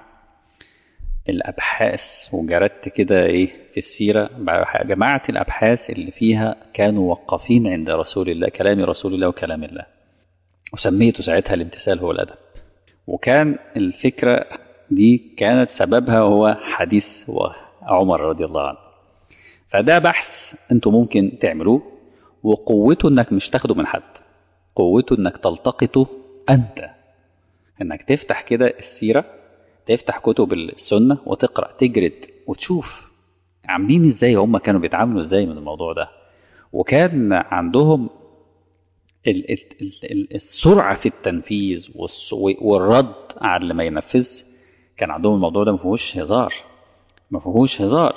الأبحاث وجردت كده إيه في السيرة جمعت الأبحاث اللي فيها كانوا وقفين عند رسول الله كلام رسول الله وكلام الله وسميته ساعتها الامتثال هو الأدب وكان الفكرة دي كانت سببها هو حديث عمر رضي الله عنه فده بحث انتوا ممكن تعملوه وقوته انك مش تاخده من حد قوته انك تلتقطه انت انك تفتح كده السيرة تفتح كتب السنة وتقرأ تجرد وتشوف عاملين ازاي هم كانوا بيتعاملوا ازاي من الموضوع ده وكان عندهم ال- ال- ال- ال- السرعة في التنفيذ والس- والرد على اللي ما ينفذ كان عندهم الموضوع ده ما فيهوش هزار ما فيهوش هزار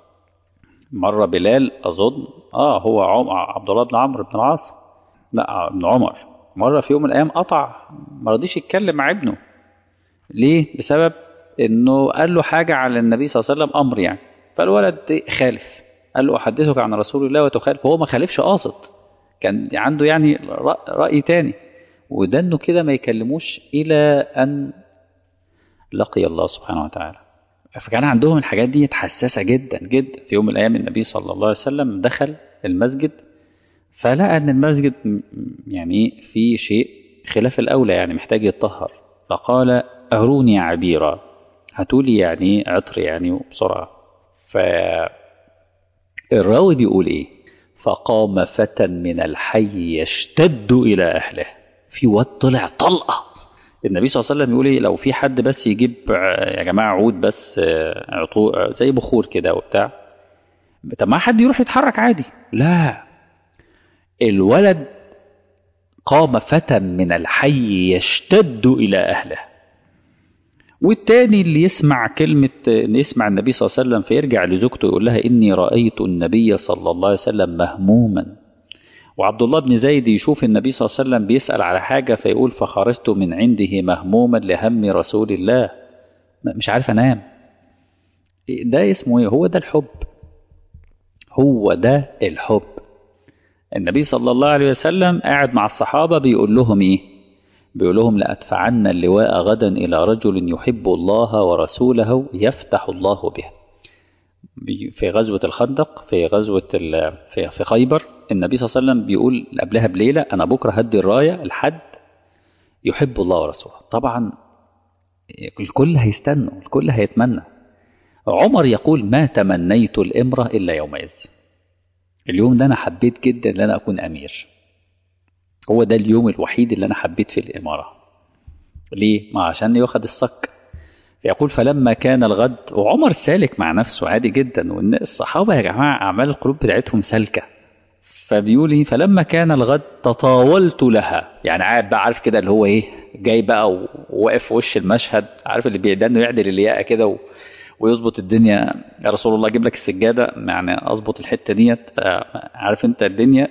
مرة بلال أظن آه هو عم عبد الله بن عمرو بن العاص لا ابن عمر مرة في يوم من الأيام قطع ما رضيش يتكلم مع ابنه ليه؟ بسبب إنه قال له حاجة على النبي صلى الله عليه وسلم أمر يعني فالولد خالف قال له أحدثك عن رسول الله وتخالف هو ما خالفش قاصد كان عنده يعني رأ- رأي تاني وده إنه كده ما يكلموش إلى أن لقي الله سبحانه وتعالى فكان عندهم الحاجات دي حساسة جدا جدا في يوم من الأيام النبي صلى الله عليه وسلم دخل المسجد فلقى أن المسجد م- يعني في شيء خلاف الأولى يعني محتاج يتطهر فقال أهروني عبيرا هاتولي يعني عطر يعني بسرعة ف الراوي بيقول ايه فقام فتى من الحي يشتد الى اهله في واد طلع طلقه النبي صلى الله عليه وسلم يقول ايه لو في حد بس يجيب يا جماعه عود بس عطو زي بخور كده وبتاع طب ما حد يروح يتحرك عادي لا الولد قام فتى من الحي يشتد الى اهله والتاني اللي يسمع كلمة إن يسمع النبي صلى الله عليه وسلم فيرجع لزوجته يقول لها إني رأيت النبي صلى الله عليه وسلم مهموما وعبد الله بن زيد يشوف النبي صلى الله عليه وسلم بيسأل على حاجة فيقول فخرجت من عنده مهموما لهم رسول الله مش عارف أنام ده اسمه إيه هو ده الحب هو ده الحب النبي صلى الله عليه وسلم قاعد مع الصحابة بيقول لهم إيه بيقول لهم لأدفعن اللواء غدا إلى رجل يحب الله ورسوله يفتح الله به في غزوة الخندق في غزوة في في خيبر النبي صلى الله عليه وسلم بيقول قبلها بليلة أنا بكرة هدي الراية لحد يحب الله ورسوله طبعا الكل هيستنوا الكل هيتمنى عمر يقول ما تمنيت الإمرة إلا يومئذ اليوم ده أنا حبيت جدا أن أنا أكون أمير هو ده اليوم الوحيد اللي أنا حبيت فيه الإمارة ليه؟ ما عشان ياخد الصك يقول فلما كان الغد وعمر سالك مع نفسه عادي جدا وان الصحابه يا جماعه اعمال القلوب بتاعتهم سالكه فبيقول فلما كان الغد تطاولت لها يعني قاعد بقى عارف كده اللي هو ايه جاي بقى وواقف في وش المشهد عارف اللي بيدانه يعدل الياقه كده و... ويظبط الدنيا يا رسول الله اجيب لك السجاده يعني اظبط الحته ديت عارف انت الدنيا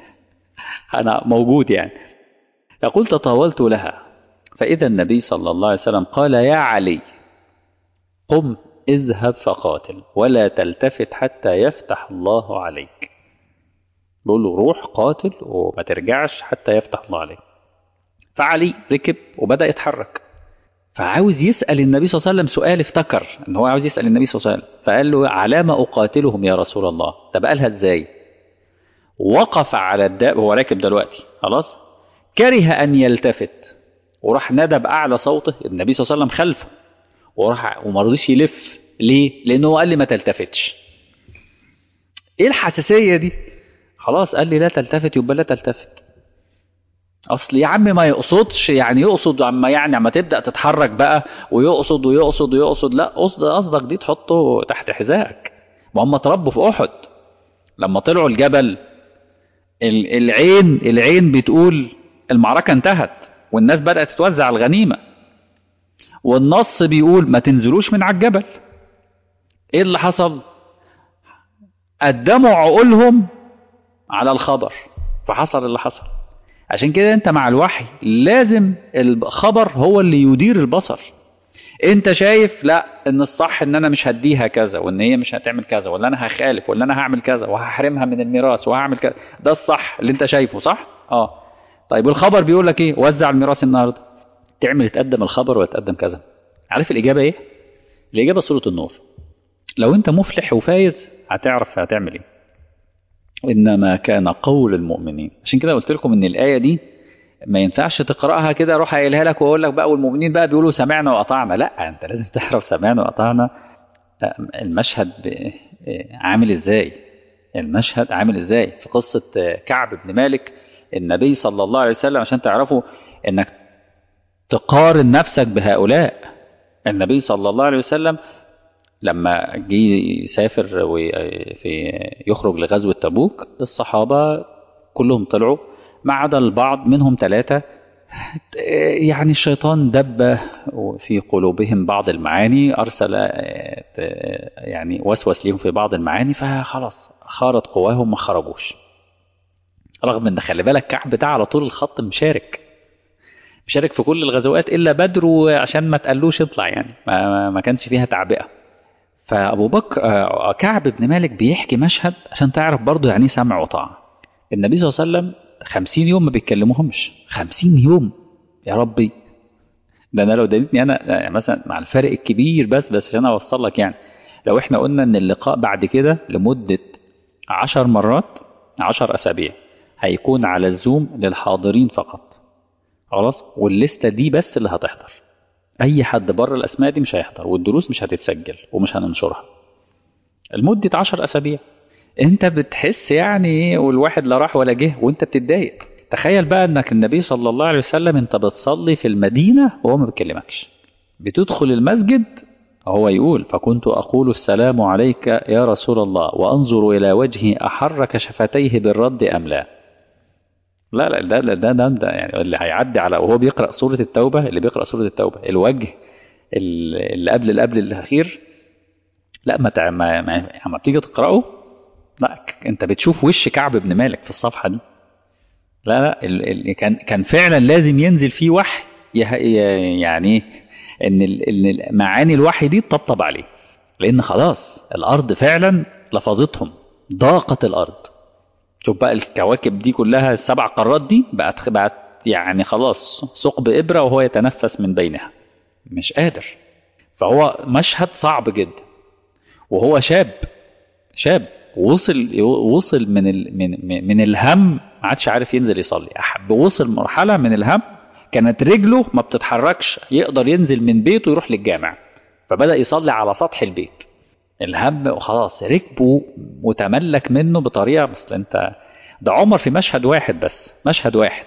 انا موجود يعني يقول تطاولت لها فاذا النبي صلى الله عليه وسلم قال يا علي قم اذهب فقاتل ولا تلتفت حتى يفتح الله عليك بيقول له روح قاتل وما ترجعش حتى يفتح الله عليك فعلي ركب وبدأ يتحرك فعاوز يسأل النبي صلى الله عليه وسلم سؤال افتكر ان هو عاوز يسأل النبي صلى الله عليه وسلم فقال له على ما أقاتلهم يا رسول الله طب قالها ازاي وقف على الداب هو راكب دلوقتي خلاص كره أن يلتفت وراح ندى بأعلى صوته النبي صلى الله عليه وسلم خلفه وراح وما رضيش يلف ليه؟ لأنه هو قال لي ما تلتفتش. إيه الحساسية دي؟ خلاص قال لي لا تلتفت يبقى لا تلتفت. أصل يا عم ما يقصدش يعني يقصد عما يعني عما تبدأ تتحرك بقى ويقصد ويقصد ويقصد لا قصد قصدك دي تحطه تحت حذائك. ما هم اتربوا في أحد. لما طلعوا الجبل العين العين بتقول المعركة انتهت والناس بدأت تتوزع الغنيمة والنص بيقول ما تنزلوش من على الجبل ايه اللي حصل قدموا عقولهم على الخبر فحصل اللي حصل عشان كده انت مع الوحي لازم الخبر هو اللي يدير البصر انت شايف لا ان الصح ان انا مش هديها كذا وان هي مش هتعمل كذا ولا انا هخالف ولا انا هعمل كذا وهحرمها من الميراث وهعمل كذا ده الصح اللي انت شايفه صح اه طيب الخبر بيقول لك ايه وزع الميراث النهارده تعمل تقدم الخبر ولا تقدم كذا عارف الإجابة إيه؟ الإجابة سورة النور لو أنت مفلح وفايز هتعرف هتعمل إيه إنما كان قول المؤمنين عشان كده قلت لكم إن الآية دي ما ينفعش تقرأها كده أروح قايلها لك وأقول لك بقى والمؤمنين بقى بيقولوا سمعنا وأطعنا لا أنت لازم تعرف سمعنا وأطعنا المشهد عامل إزاي المشهد عامل إزاي في قصة كعب بن مالك النبي صلى الله عليه وسلم عشان تعرفوا إنك تقارن نفسك بهؤلاء النبي صلى الله عليه وسلم لما جه يسافر في يخرج لغزوة تبوك الصحابة كلهم طلعوا ما عدا البعض منهم ثلاثة يعني الشيطان دب في قلوبهم بعض المعاني أرسل يعني وسوس لهم في بعض المعاني فخلاص خارت قواهم ما خرجوش رغم ان خلي بالك كعب ده على طول الخط مشارك مشارك في كل الغزوات الا بدر وعشان ما تقلوش اطلع يعني ما, ما كانش فيها تعبئه فابو بكر كعب بن مالك بيحكي مشهد عشان تعرف برضه يعني سمع وطاعه النبي صلى الله عليه وسلم 50 يوم ما بيتكلموهمش 50 يوم يا ربي ده انا لو دلتني انا يعني مثلا مع الفرق الكبير بس بس عشان اوصل لك يعني لو احنا قلنا ان اللقاء بعد كده لمده 10 مرات 10 اسابيع هيكون على الزوم للحاضرين فقط خلاص والليسته دي بس اللي هتحضر اي حد بره الاسماء دي مش هيحضر والدروس مش هتتسجل ومش هننشرها لمده 10 اسابيع انت بتحس يعني ايه والواحد لا راح ولا جه وانت بتتضايق تخيل بقى انك النبي صلى الله عليه وسلم انت بتصلي في المدينة وهو ما بيكلمكش بتدخل المسجد هو يقول فكنت أقول السلام عليك يا رسول الله وأنظر إلى وجهه أحرك شفتيه بالرد أم لا لا لا ده ده ده, ده, ده يعني اللي هيعدي على وهو بيقرأ سورة التوبة اللي بيقرأ سورة التوبة الوجه اللي قبل اللي قبل الأخير لا ما تع... ما ما ما بتيجي تقرأه لا أنت بتشوف وش كعب بن مالك في الصفحة دي لا لا ال... ال... كان كان فعلا لازم ينزل فيه وحي يه... يعني ان ال... ان معاني الوحي دي تطبطب عليه لان خلاص الارض فعلا لفظتهم ضاقت الارض شوف بقى الكواكب دي كلها السبع قارات دي بقت بقت يعني خلاص ثقب ابره وهو يتنفس من بينها مش قادر فهو مشهد صعب جدا وهو شاب شاب وصل وصل من ال من من الهم ما عادش عارف ينزل يصلي وصل مرحله من الهم كانت رجله ما بتتحركش يقدر ينزل من بيته يروح للجامع فبدا يصلي على سطح البيت الهم وخلاص ركبه متملك منه بطريقه مثل انت ده عمر في مشهد واحد بس مشهد واحد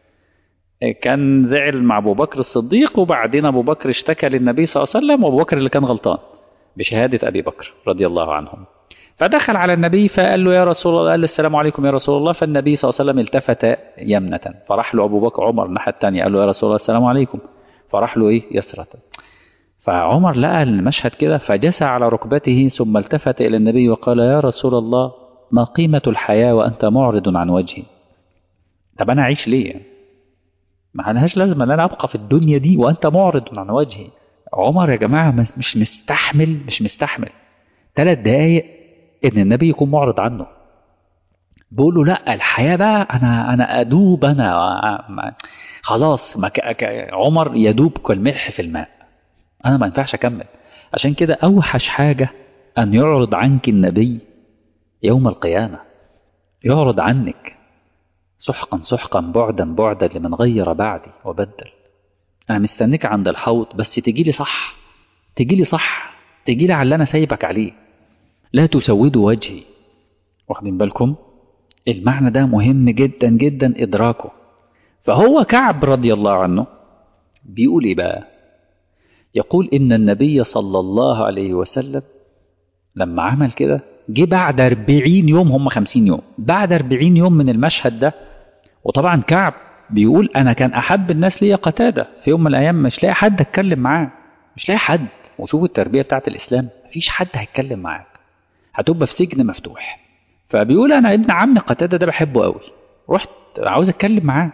كان زعل مع ابو بكر الصديق وبعدين ابو بكر اشتكى للنبي صلى الله عليه وسلم وابو بكر اللي كان غلطان بشهاده ابي بكر رضي الله عنهم فدخل على النبي فقال له يا رسول الله قال له السلام عليكم يا رسول الله فالنبي صلى الله عليه وسلم التفت يمنة فراح له ابو بكر عمر الناحيه الثانيه قال له يا رسول الله السلام عليكم فراح له ايه يسرة فعمر لقى المشهد كده فجسى على ركبته ثم التفت الى النبي وقال يا رسول الله ما قيمة الحياة وأنت معرض عن وجهي طب أنا أعيش ليه يعني؟ ما لهاش لازمة أن أنا أبقى في الدنيا دي وأنت معرض عن وجهي عمر يا جماعة مش مستحمل مش مستحمل ثلاث دقايق إن النبي يكون معرض عنه بيقول له لا الحياة بقى أنا أنا أدوب أنا خلاص ما عمر يدوب كالملح في الماء أنا ما ينفعش أكمل عشان كده أوحش حاجة أن يعرض عنك النبي يوم القيامة يعرض عنك سحقا سحقا بعدا بعدا لمن غير بعدي وبدل أنا مستنيك عند الحوض بس تجي لي صح تجي لي صح تجي لي على اللي أنا سايبك عليه لا تسودوا وجهي واخدين بالكم المعنى ده مهم جدا جدا إدراكه فهو كعب رضي الله عنه بيقول إيه بقى يقول إن النبي صلى الله عليه وسلم لما عمل كده جه بعد 40 يوم هم 50 يوم بعد 40 يوم من المشهد ده وطبعا كعب بيقول انا كان احب الناس ليا قتاده في يوم من الايام مش لاقي حد اتكلم معاه مش لاقي حد وشوفوا التربيه بتاعت الاسلام مفيش حد هيتكلم معاك هتبقى في سجن مفتوح فبيقول انا ابن عم قتاده ده بحبه قوي رحت عاوز اتكلم معاه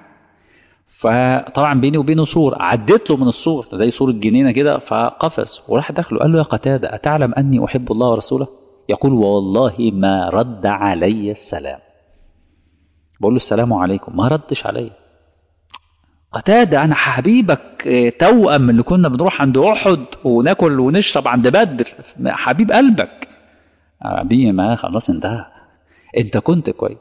فطبعا بيني وبينه سور عديت له من السور زي سور الجنينه كده فقفز وراح دخله قال له يا قتاده اتعلم اني احب الله ورسوله يقول والله ما رد علي السلام بقول له السلام عليكم ما ردش علي قتادة أنا حبيبك توأم اللي كنا بنروح عند أحد وناكل ونشرب عند بدر حبيب قلبك حبيبي ما خلاص انتهى انت كنت كويس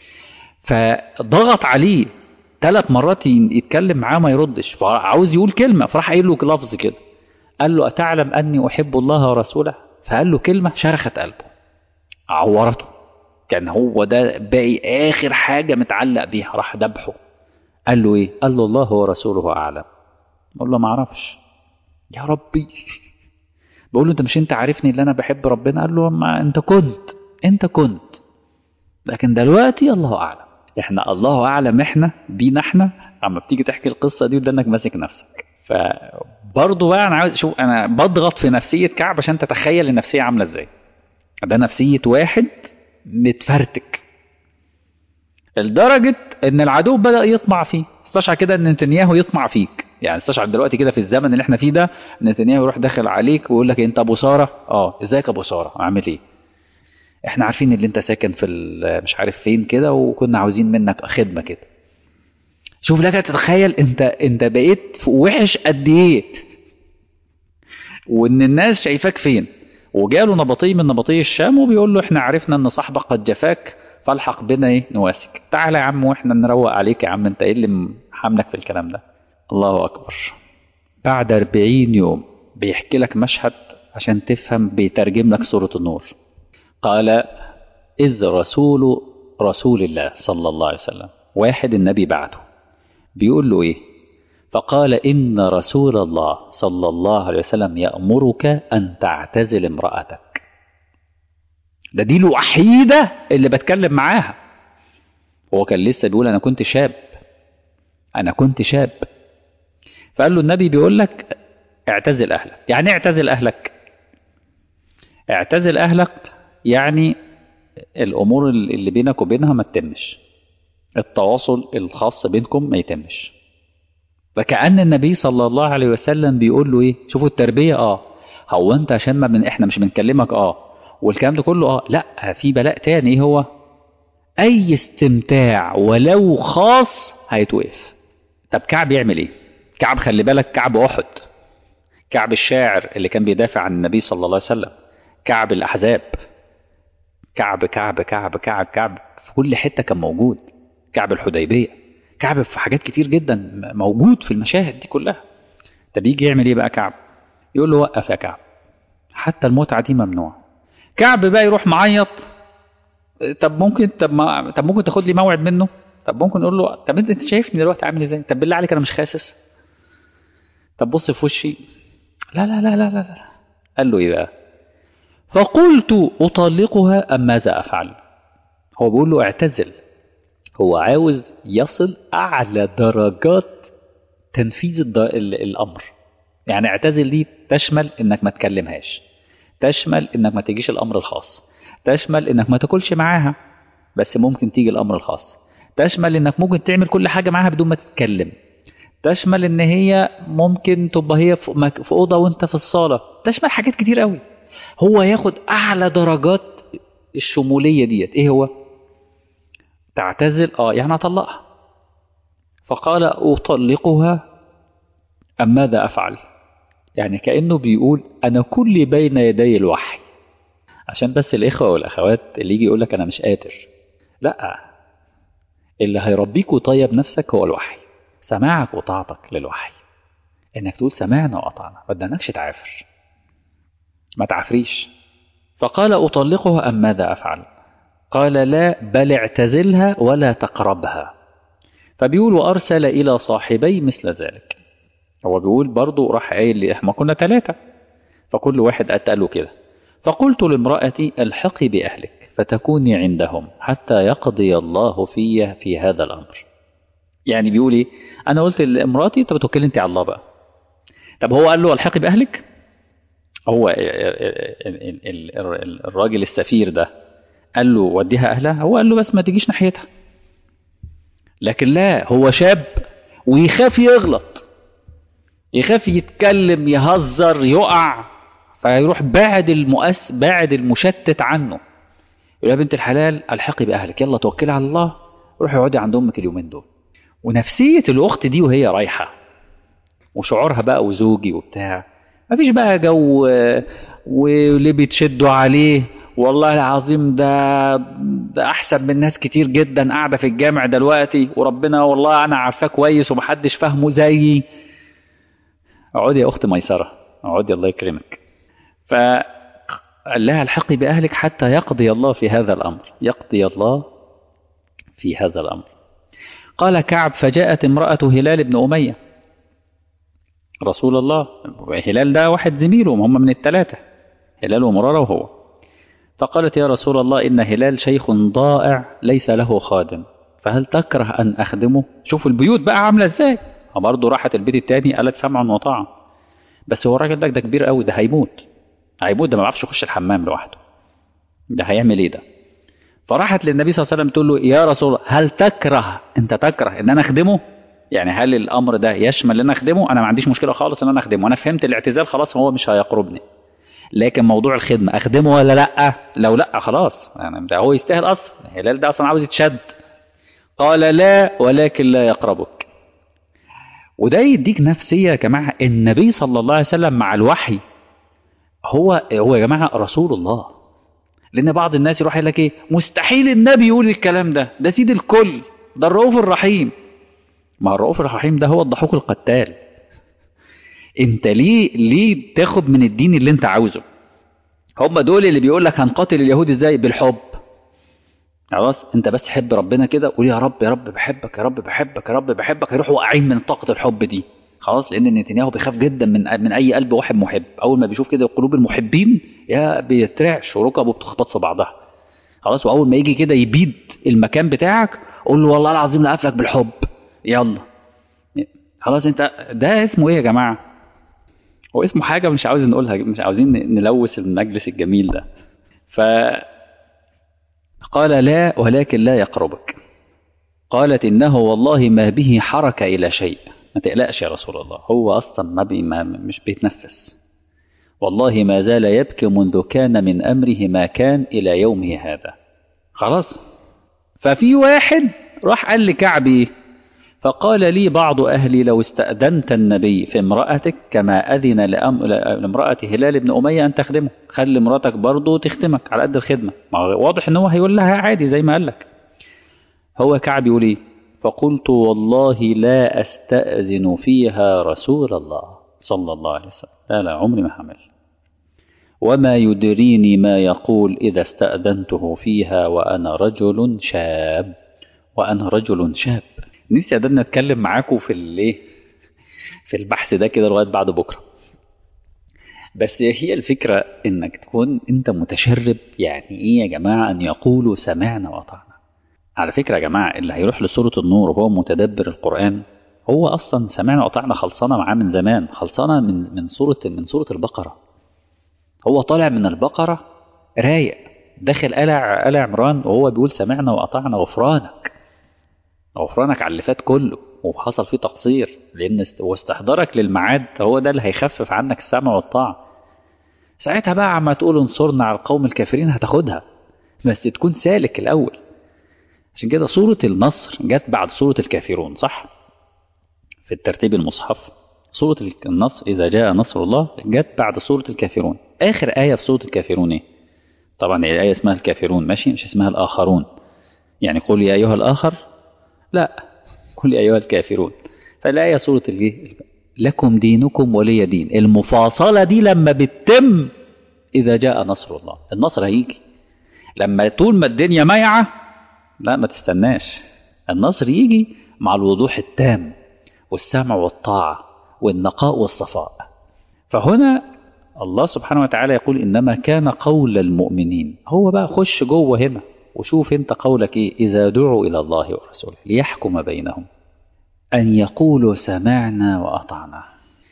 فضغط عليه ثلاث مرات يتكلم معاه ما يردش فعاوز يقول كلمة فراح قايل له لفظ كده قال له أتعلم أني أحب الله ورسوله فقال له كلمة شرخت قلبه عورته كان هو ده باقي آخر حاجة متعلق بيها راح ذبحه قال له إيه؟ قال له الله ورسوله أعلم بقول له ما أعرفش يا ربي بقول له أنت مش أنت عارفني اللي أنا بحب ربنا قال له ما أنت كنت أنت كنت لكن دلوقتي الله أعلم إحنا الله أعلم إحنا بينا إحنا أما بتيجي تحكي القصة دي ودنك ماسك نفسك فبرضه بقى انا عاوز اشوف انا بضغط في نفسيه كعب عشان تتخيل النفسيه عامله ازاي ده نفسيه واحد متفرتك لدرجه ان العدو بدا يطمع فيه استشعر كده ان نتنياهو يطمع فيك يعني استشعر دلوقتي كده في الزمن اللي احنا فيه ده نتنياهو يروح داخل عليك ويقول لك انت ابو ساره اه ازيك ابو ساره عامل ايه احنا عارفين ان انت ساكن في مش عارف فين كده وكنا عاوزين منك خدمه كده شوف لك تتخيل انت انت بقيت وحش قد ايه وان الناس شايفاك فين وجاله نبطي من نبطي الشام وبيقول له احنا عرفنا ان صاحبك قد جفاك فالحق بنا ايه نواسك تعالى يا عم واحنا نروق عليك يا عم انت ايه اللي حاملك في الكلام ده الله اكبر بعد 40 يوم بيحكي لك مشهد عشان تفهم بيترجم لك سورة النور قال إذ رسول رسول الله صلى الله عليه وسلم واحد النبي بعده بيقول له إيه فقال إن رسول الله صلى الله عليه وسلم يأمرك أن تعتزل امرأتك ده دي الوحيدة اللي بتكلم معاها هو كان لسه بيقول أنا كنت شاب أنا كنت شاب فقال له النبي بيقول لك اعتزل أهلك يعني ايه اعتزل أهلك اعتزل أهلك يعني الأمور اللي بينك وبينها ما تتمش التواصل الخاص بينكم ما يتمش فكأن النبي صلى الله عليه وسلم بيقول له ايه شوفوا التربية اه هو انت عشان ما من احنا مش بنكلمك اه والكلام ده كله اه لا في بلاء تاني ايه هو اي استمتاع ولو خاص هيتوقف طب كعب يعمل ايه كعب خلي بالك كعب احد كعب الشاعر اللي كان بيدافع عن النبي صلى الله عليه وسلم كعب الاحزاب كعب كعب كعب كعب كعب في كل حته كان موجود كعب الحديبيه كعب في حاجات كتير جدا موجود في المشاهد دي كلها طب يجي يعمل ايه بقى كعب يقول له وقف يا كعب حتى المتعه دي ممنوعه كعب بقى يروح معيط طب ممكن طب ما طب ممكن تاخد لي موعد منه طب ممكن اقول له طب انت شايفني دلوقتي عامل ازاي طب بالله عليك انا مش خاسس طب بص في وشي لا لا لا لا لا قال له ايه بقى فقلت اطلقها ام ماذا افعل هو بيقول له اعتزل هو عاوز يصل اعلى درجات تنفيذ الد... الامر يعني اعتزل دي تشمل انك ما تكلمهاش تشمل انك ما تجيش الامر الخاص تشمل انك ما تاكلش معاها بس ممكن تيجي الامر الخاص تشمل انك ممكن تعمل كل حاجه معاها بدون ما تتكلم تشمل ان هي ممكن تبقى هي في اوضه وانت في الصاله تشمل حاجات كتير قوي هو ياخد اعلى درجات الشموليه ديت ايه هو تعتزل اه يعني اطلقها فقال اطلقها ام ماذا افعل يعني كانه بيقول انا كل بين يدي الوحي عشان بس الاخوه والاخوات اللي يجي يقول لك انا مش قادر لا اللي هيربيك ويطيب نفسك هو الوحي سماعك وطاعتك للوحي انك تقول سمعنا واطعنا ما ادانكش تعافر ما تعافريش فقال اطلقها ام ماذا افعل قال لا بل اعتزلها ولا تقربها فبيقول وارسل الى صاحبي مثل ذلك هو بيقول برضه راح قايل لي احنا كنا ثلاثه فكل واحد قال له كده فقلت لامرأتي الحقي بأهلك فتكوني عندهم حتى يقضي الله في في هذا الأمر يعني بيقول ايه انا قلت لامراتي طب توكلي انت على الله بقى طب هو قال له الحقي باهلك هو الراجل السفير ده قال له وديها اهلها هو قال له بس ما تجيش ناحيتها لكن لا هو شاب ويخاف يغلط يخاف يتكلم يهزر يقع فيروح بعد المؤس بعد المشتت عنه يقول يا بنت الحلال الحقي باهلك يلا توكلي على الله روحي اقعدي عند امك اليومين دول ونفسية الأخت دي وهي رايحة وشعورها بقى وزوجي وبتاع مفيش بقى جو واللي بيتشدوا عليه والله العظيم ده, ده أحسن من ناس كتير جدا قاعدة في الجامع دلوقتي وربنا والله أنا عارفاه كويس ومحدش فاهمه زيي اقعدي يا أخت ميسرة اقعدي الله يكرمك فقال لها الحقي بأهلك حتى يقضي الله في هذا الأمر يقضي الله في هذا الأمر قال كعب فجاءت امرأة هلال بن أمية رسول الله هلال ده واحد زميله هم من الثلاثة هلال ومرارة وهو فقالت يا رسول الله إن هلال شيخ ضائع ليس له خادم فهل تكره أن أخدمه شوفوا البيوت بقى عاملة إزاي برضه راحت البيت التاني قالت سمعا وطاعا بس هو الراجل ده ده كبير قوي ده هيموت هيموت ده ما بيعرفش يخش الحمام لوحده ده هيعمل ايه ده فراحت للنبي صلى الله عليه وسلم تقول له يا رسول الله هل تكره انت تكره ان انا اخدمه يعني هل الامر ده يشمل ان انا اخدمه انا ما عنديش مشكله خالص ان انا اخدمه انا فهمت الاعتزال خلاص هو مش هيقربني لكن موضوع الخدمه اخدمه ولا لا لو لا خلاص يعني ده هو يستاهل اصلا هلال ده اصلا عاوز يتشد قال لا ولكن لا يقربك وده يديك نفسيه يا جماعه النبي صلى الله عليه وسلم مع الوحي هو هو يا جماعه رسول الله لان بعض الناس يروح يقول لك ايه مستحيل النبي يقول الكلام ده ده سيد الكل ده الرؤوف الرحيم ما الرؤوف الرحيم ده هو الضحوك القتال انت ليه ليه تاخد من الدين اللي انت عاوزه هم دول اللي بيقول لك هنقاتل اليهود ازاي بالحب خلاص انت بس حب ربنا كده قول يا رب يا رب بحبك يا رب بحبك يا رب بحبك هيروحوا واقعين من طاقه الحب دي خلاص لان نتنياهو بيخاف جدا من من اي قلب واحد محب اول ما بيشوف كده قلوب المحبين يا بيترعش وركبه بتخبط في بعضها خلاص واول ما يجي كده يبيد المكان بتاعك قول له والله العظيم لقفلك بالحب يلا خلاص انت ده اسمه ايه يا جماعه هو اسمه حاجه مش عاوز نقولها مش عاوزين نلوث المجلس الجميل ده ف قال لا ولكن لا يقربك قالت انه والله ما به حركه الى شيء ما تقلقش يا رسول الله هو اصلا ما, بي ما مش بيتنفس والله ما زال يبكي منذ كان من امره ما كان الى يومه هذا خلاص ففي واحد راح قال لكعبي فقال لي بعض أهلي لو استأذنت النبي في امرأتك كما أذن لأم... لامرأة هلال بن أمية أن تخدمه خلي مراتك برضه تخدمك على قد الخدمة ما واضح أنه هيقول لها عادي زي ما قال لك هو كعب يقول إيه فقلت والله لا أستأذن فيها رسول الله صلى الله عليه وسلم لا لا عمري ما حمل وما يدريني ما يقول إذا استأذنته فيها وأنا رجل شاب وأنا رجل شاب نفسي قدرنا نتكلم معاكم في الايه في البحث ده كده لغايه بعد بكره بس هي الفكره انك تكون انت متشرب يعني ايه يا جماعه ان يقولوا سمعنا واطعنا على فكره يا جماعه اللي هيروح لسوره النور وهو متدبر القران هو اصلا سمعنا واطعنا خلصانه معاه من زمان خلصانه من من سوره من سوره البقره هو طالع من البقره رايق داخل قلع قلع عمران وهو بيقول سمعنا واطعنا غفرانك غفرانك على اللي فات كله وحصل فيه تقصير لان واستحضارك للميعاد هو ده اللي هيخفف عنك السمع والطاعه ساعتها بقى عما تقول انصرنا على القوم الكافرين هتاخدها بس تكون سالك الاول عشان كده سورة النصر جت بعد سورة الكافرون صح في الترتيب المصحف سورة النصر إذا جاء نصر الله جت بعد سورة الكافرون آخر آية في سورة الكافرون إيه؟ طبعا الآية اسمها الكافرون ماشي مش اسمها الآخرون يعني قل يا أيها الآخر لا قل يا أيها الكافرون فالآية سورة الجي لكم دينكم ولي دين المفاصلة دي لما بتتم إذا جاء نصر الله النصر هيجي لما طول ما الدنيا ميعة لا ما تستناش النصر يجي مع الوضوح التام والسمع والطاعة والنقاء والصفاء فهنا الله سبحانه وتعالى يقول إنما كان قول المؤمنين هو بقى خش جوه هنا وشوف انت قولك ايه إذا دعوا إلى الله ورسوله ليحكم بينهم أن يقولوا سمعنا وأطعنا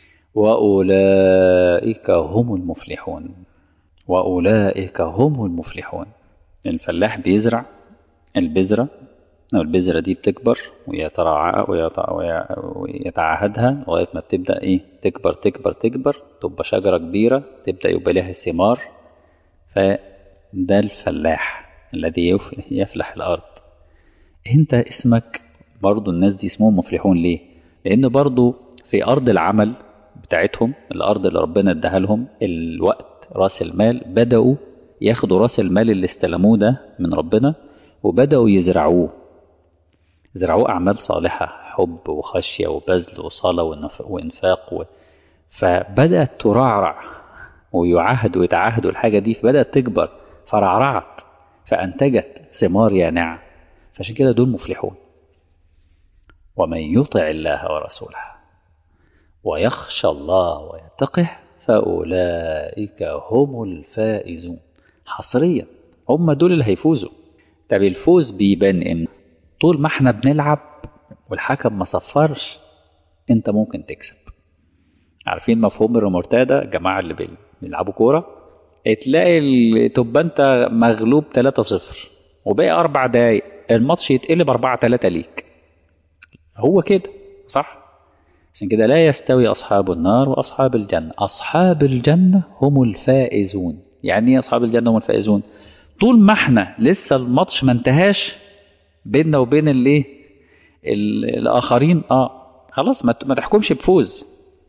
وأولئك هم المفلحون وأولئك هم المفلحون الفلاح بيزرع البذرة أو البذرة دي بتكبر ويترعى ويتعهدها لغاية ما بتبدأ إيه تكبر تكبر تكبر تبقى شجرة كبيرة تبدأ يبقى لها ثمار فده الفلاح الذي يفلح الأرض أنت اسمك برضو الناس دي اسمهم مفلحون ليه لأن برضو في أرض العمل بتاعتهم الأرض اللي ربنا اداها لهم الوقت رأس المال بدأوا ياخدوا رأس المال اللي استلموه ده من ربنا وبدأوا يزرعوه زرعوه أعمال صالحة حب وخشية وبذل وصلاة وإنفاق و... فبدأت ترعرع ويعهد ويتعهدوا الحاجة دي فبدأت تكبر فرعرعت فأنتجت ثمار يانعة فعشان كده دول مفلحون ومن يطع الله ورسوله ويخشى الله ويتقه فأولئك هم الفائزون حصريا هم دول اللي هيفوزوا طب الفوز بيبان امتى طول ما احنا بنلعب والحكم ما صفرش انت ممكن تكسب عارفين مفهوم الريمورتادا الجماعه اللي بيلعبوا كوره تلاقي تبقى انت مغلوب 3-0 وباقي اربع دقايق الماتش يتقلب 4 3 ليك هو كده صح عشان كده لا يستوي اصحاب النار واصحاب الجنه اصحاب الجنه هم الفائزون يعني ايه اصحاب الجنه هم الفائزون طول ما احنا لسه الماتش ما انتهاش بيننا وبين الايه الاخرين اه خلاص ما ما تحكمش بفوز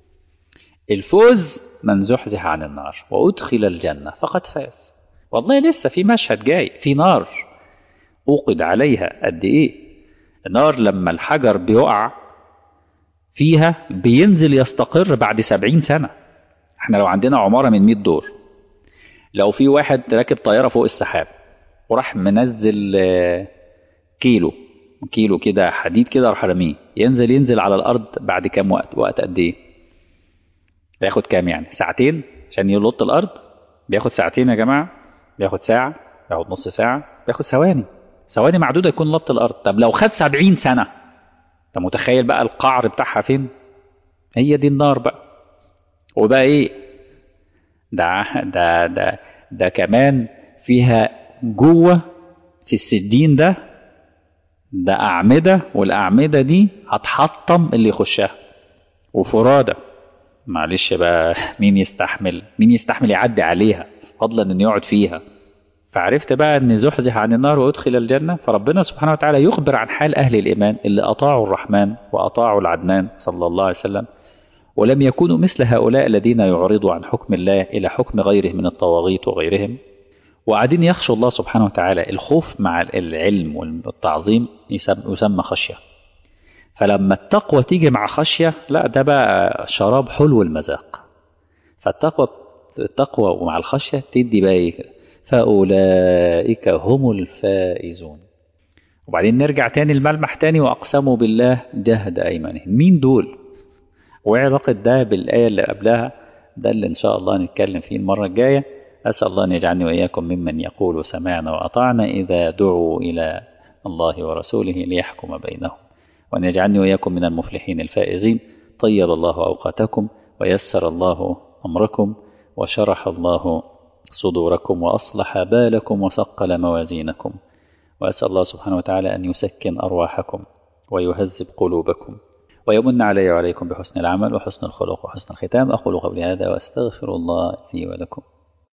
الفوز من زحزح عن النار وادخل الجنه فقد فاز والله لسه في مشهد جاي في نار اوقد عليها قد ايه النار لما الحجر بيقع فيها بينزل يستقر بعد سبعين سنة احنا لو عندنا عمارة من 100 دور لو في واحد راكب طيارة فوق السحاب وراح منزل آه، كيلو كيلو كده حديد كده راح رميه ينزل ينزل على الارض بعد كام وقت وقت قد ايه بياخد كام يعني ساعتين عشان يلط الارض بياخد ساعتين يا جماعه بياخد ساعه بياخد نص ساعه بياخد ثواني ثواني معدوده يكون لط الارض طب لو خد 70 سنه انت متخيل بقى القعر بتاعها فين هي دي النار بقى وبقى ايه ده ده ده ده كمان فيها جوه في السجين ده ده أعمدة والأعمدة دي هتحطم اللي يخشها وفرادة معلش بقى مين يستحمل مين يستحمل يعدي عليها فضلا ان يقعد فيها فعرفت بقى ان زحزح عن النار وادخل الجنة فربنا سبحانه وتعالى يخبر عن حال أهل الإيمان اللي أطاعوا الرحمن وأطاعوا العدنان صلى الله عليه وسلم ولم يكونوا مثل هؤلاء الذين يعرضوا عن حكم الله إلى حكم غيره من الطواغيت وغيرهم وقاعدين يخشوا الله سبحانه وتعالى الخوف مع العلم والتعظيم يسمى, يسمى خشية فلما التقوى تيجي مع خشية لا ده بقى شراب حلو المذاق فالتقوى التقوى ومع الخشية تدي بقى ايه فأولئك هم الفائزون وبعدين نرجع تاني الملمح تاني وأقسموا بالله جهد أيمانهم مين دول وعلاقة ده بالآية اللي قبلها ده اللي إن شاء الله نتكلم فيه المرة الجاية أسأل الله أن يجعلني وإياكم ممن يقول سمعنا وأطعنا إذا دعوا إلى الله ورسوله ليحكم بينهم وأن يجعلني وإياكم من المفلحين الفائزين طيب الله أوقاتكم ويسر الله أمركم وشرح الله صدوركم وأصلح بالكم وثقل موازينكم وأسأل الله سبحانه وتعالى أن يسكن أرواحكم ويهذب قلوبكم ويمن علي وعليكم بحسن العمل وحسن الخلق وحسن الختام أقول قبل هذا وأستغفر الله لي ولكم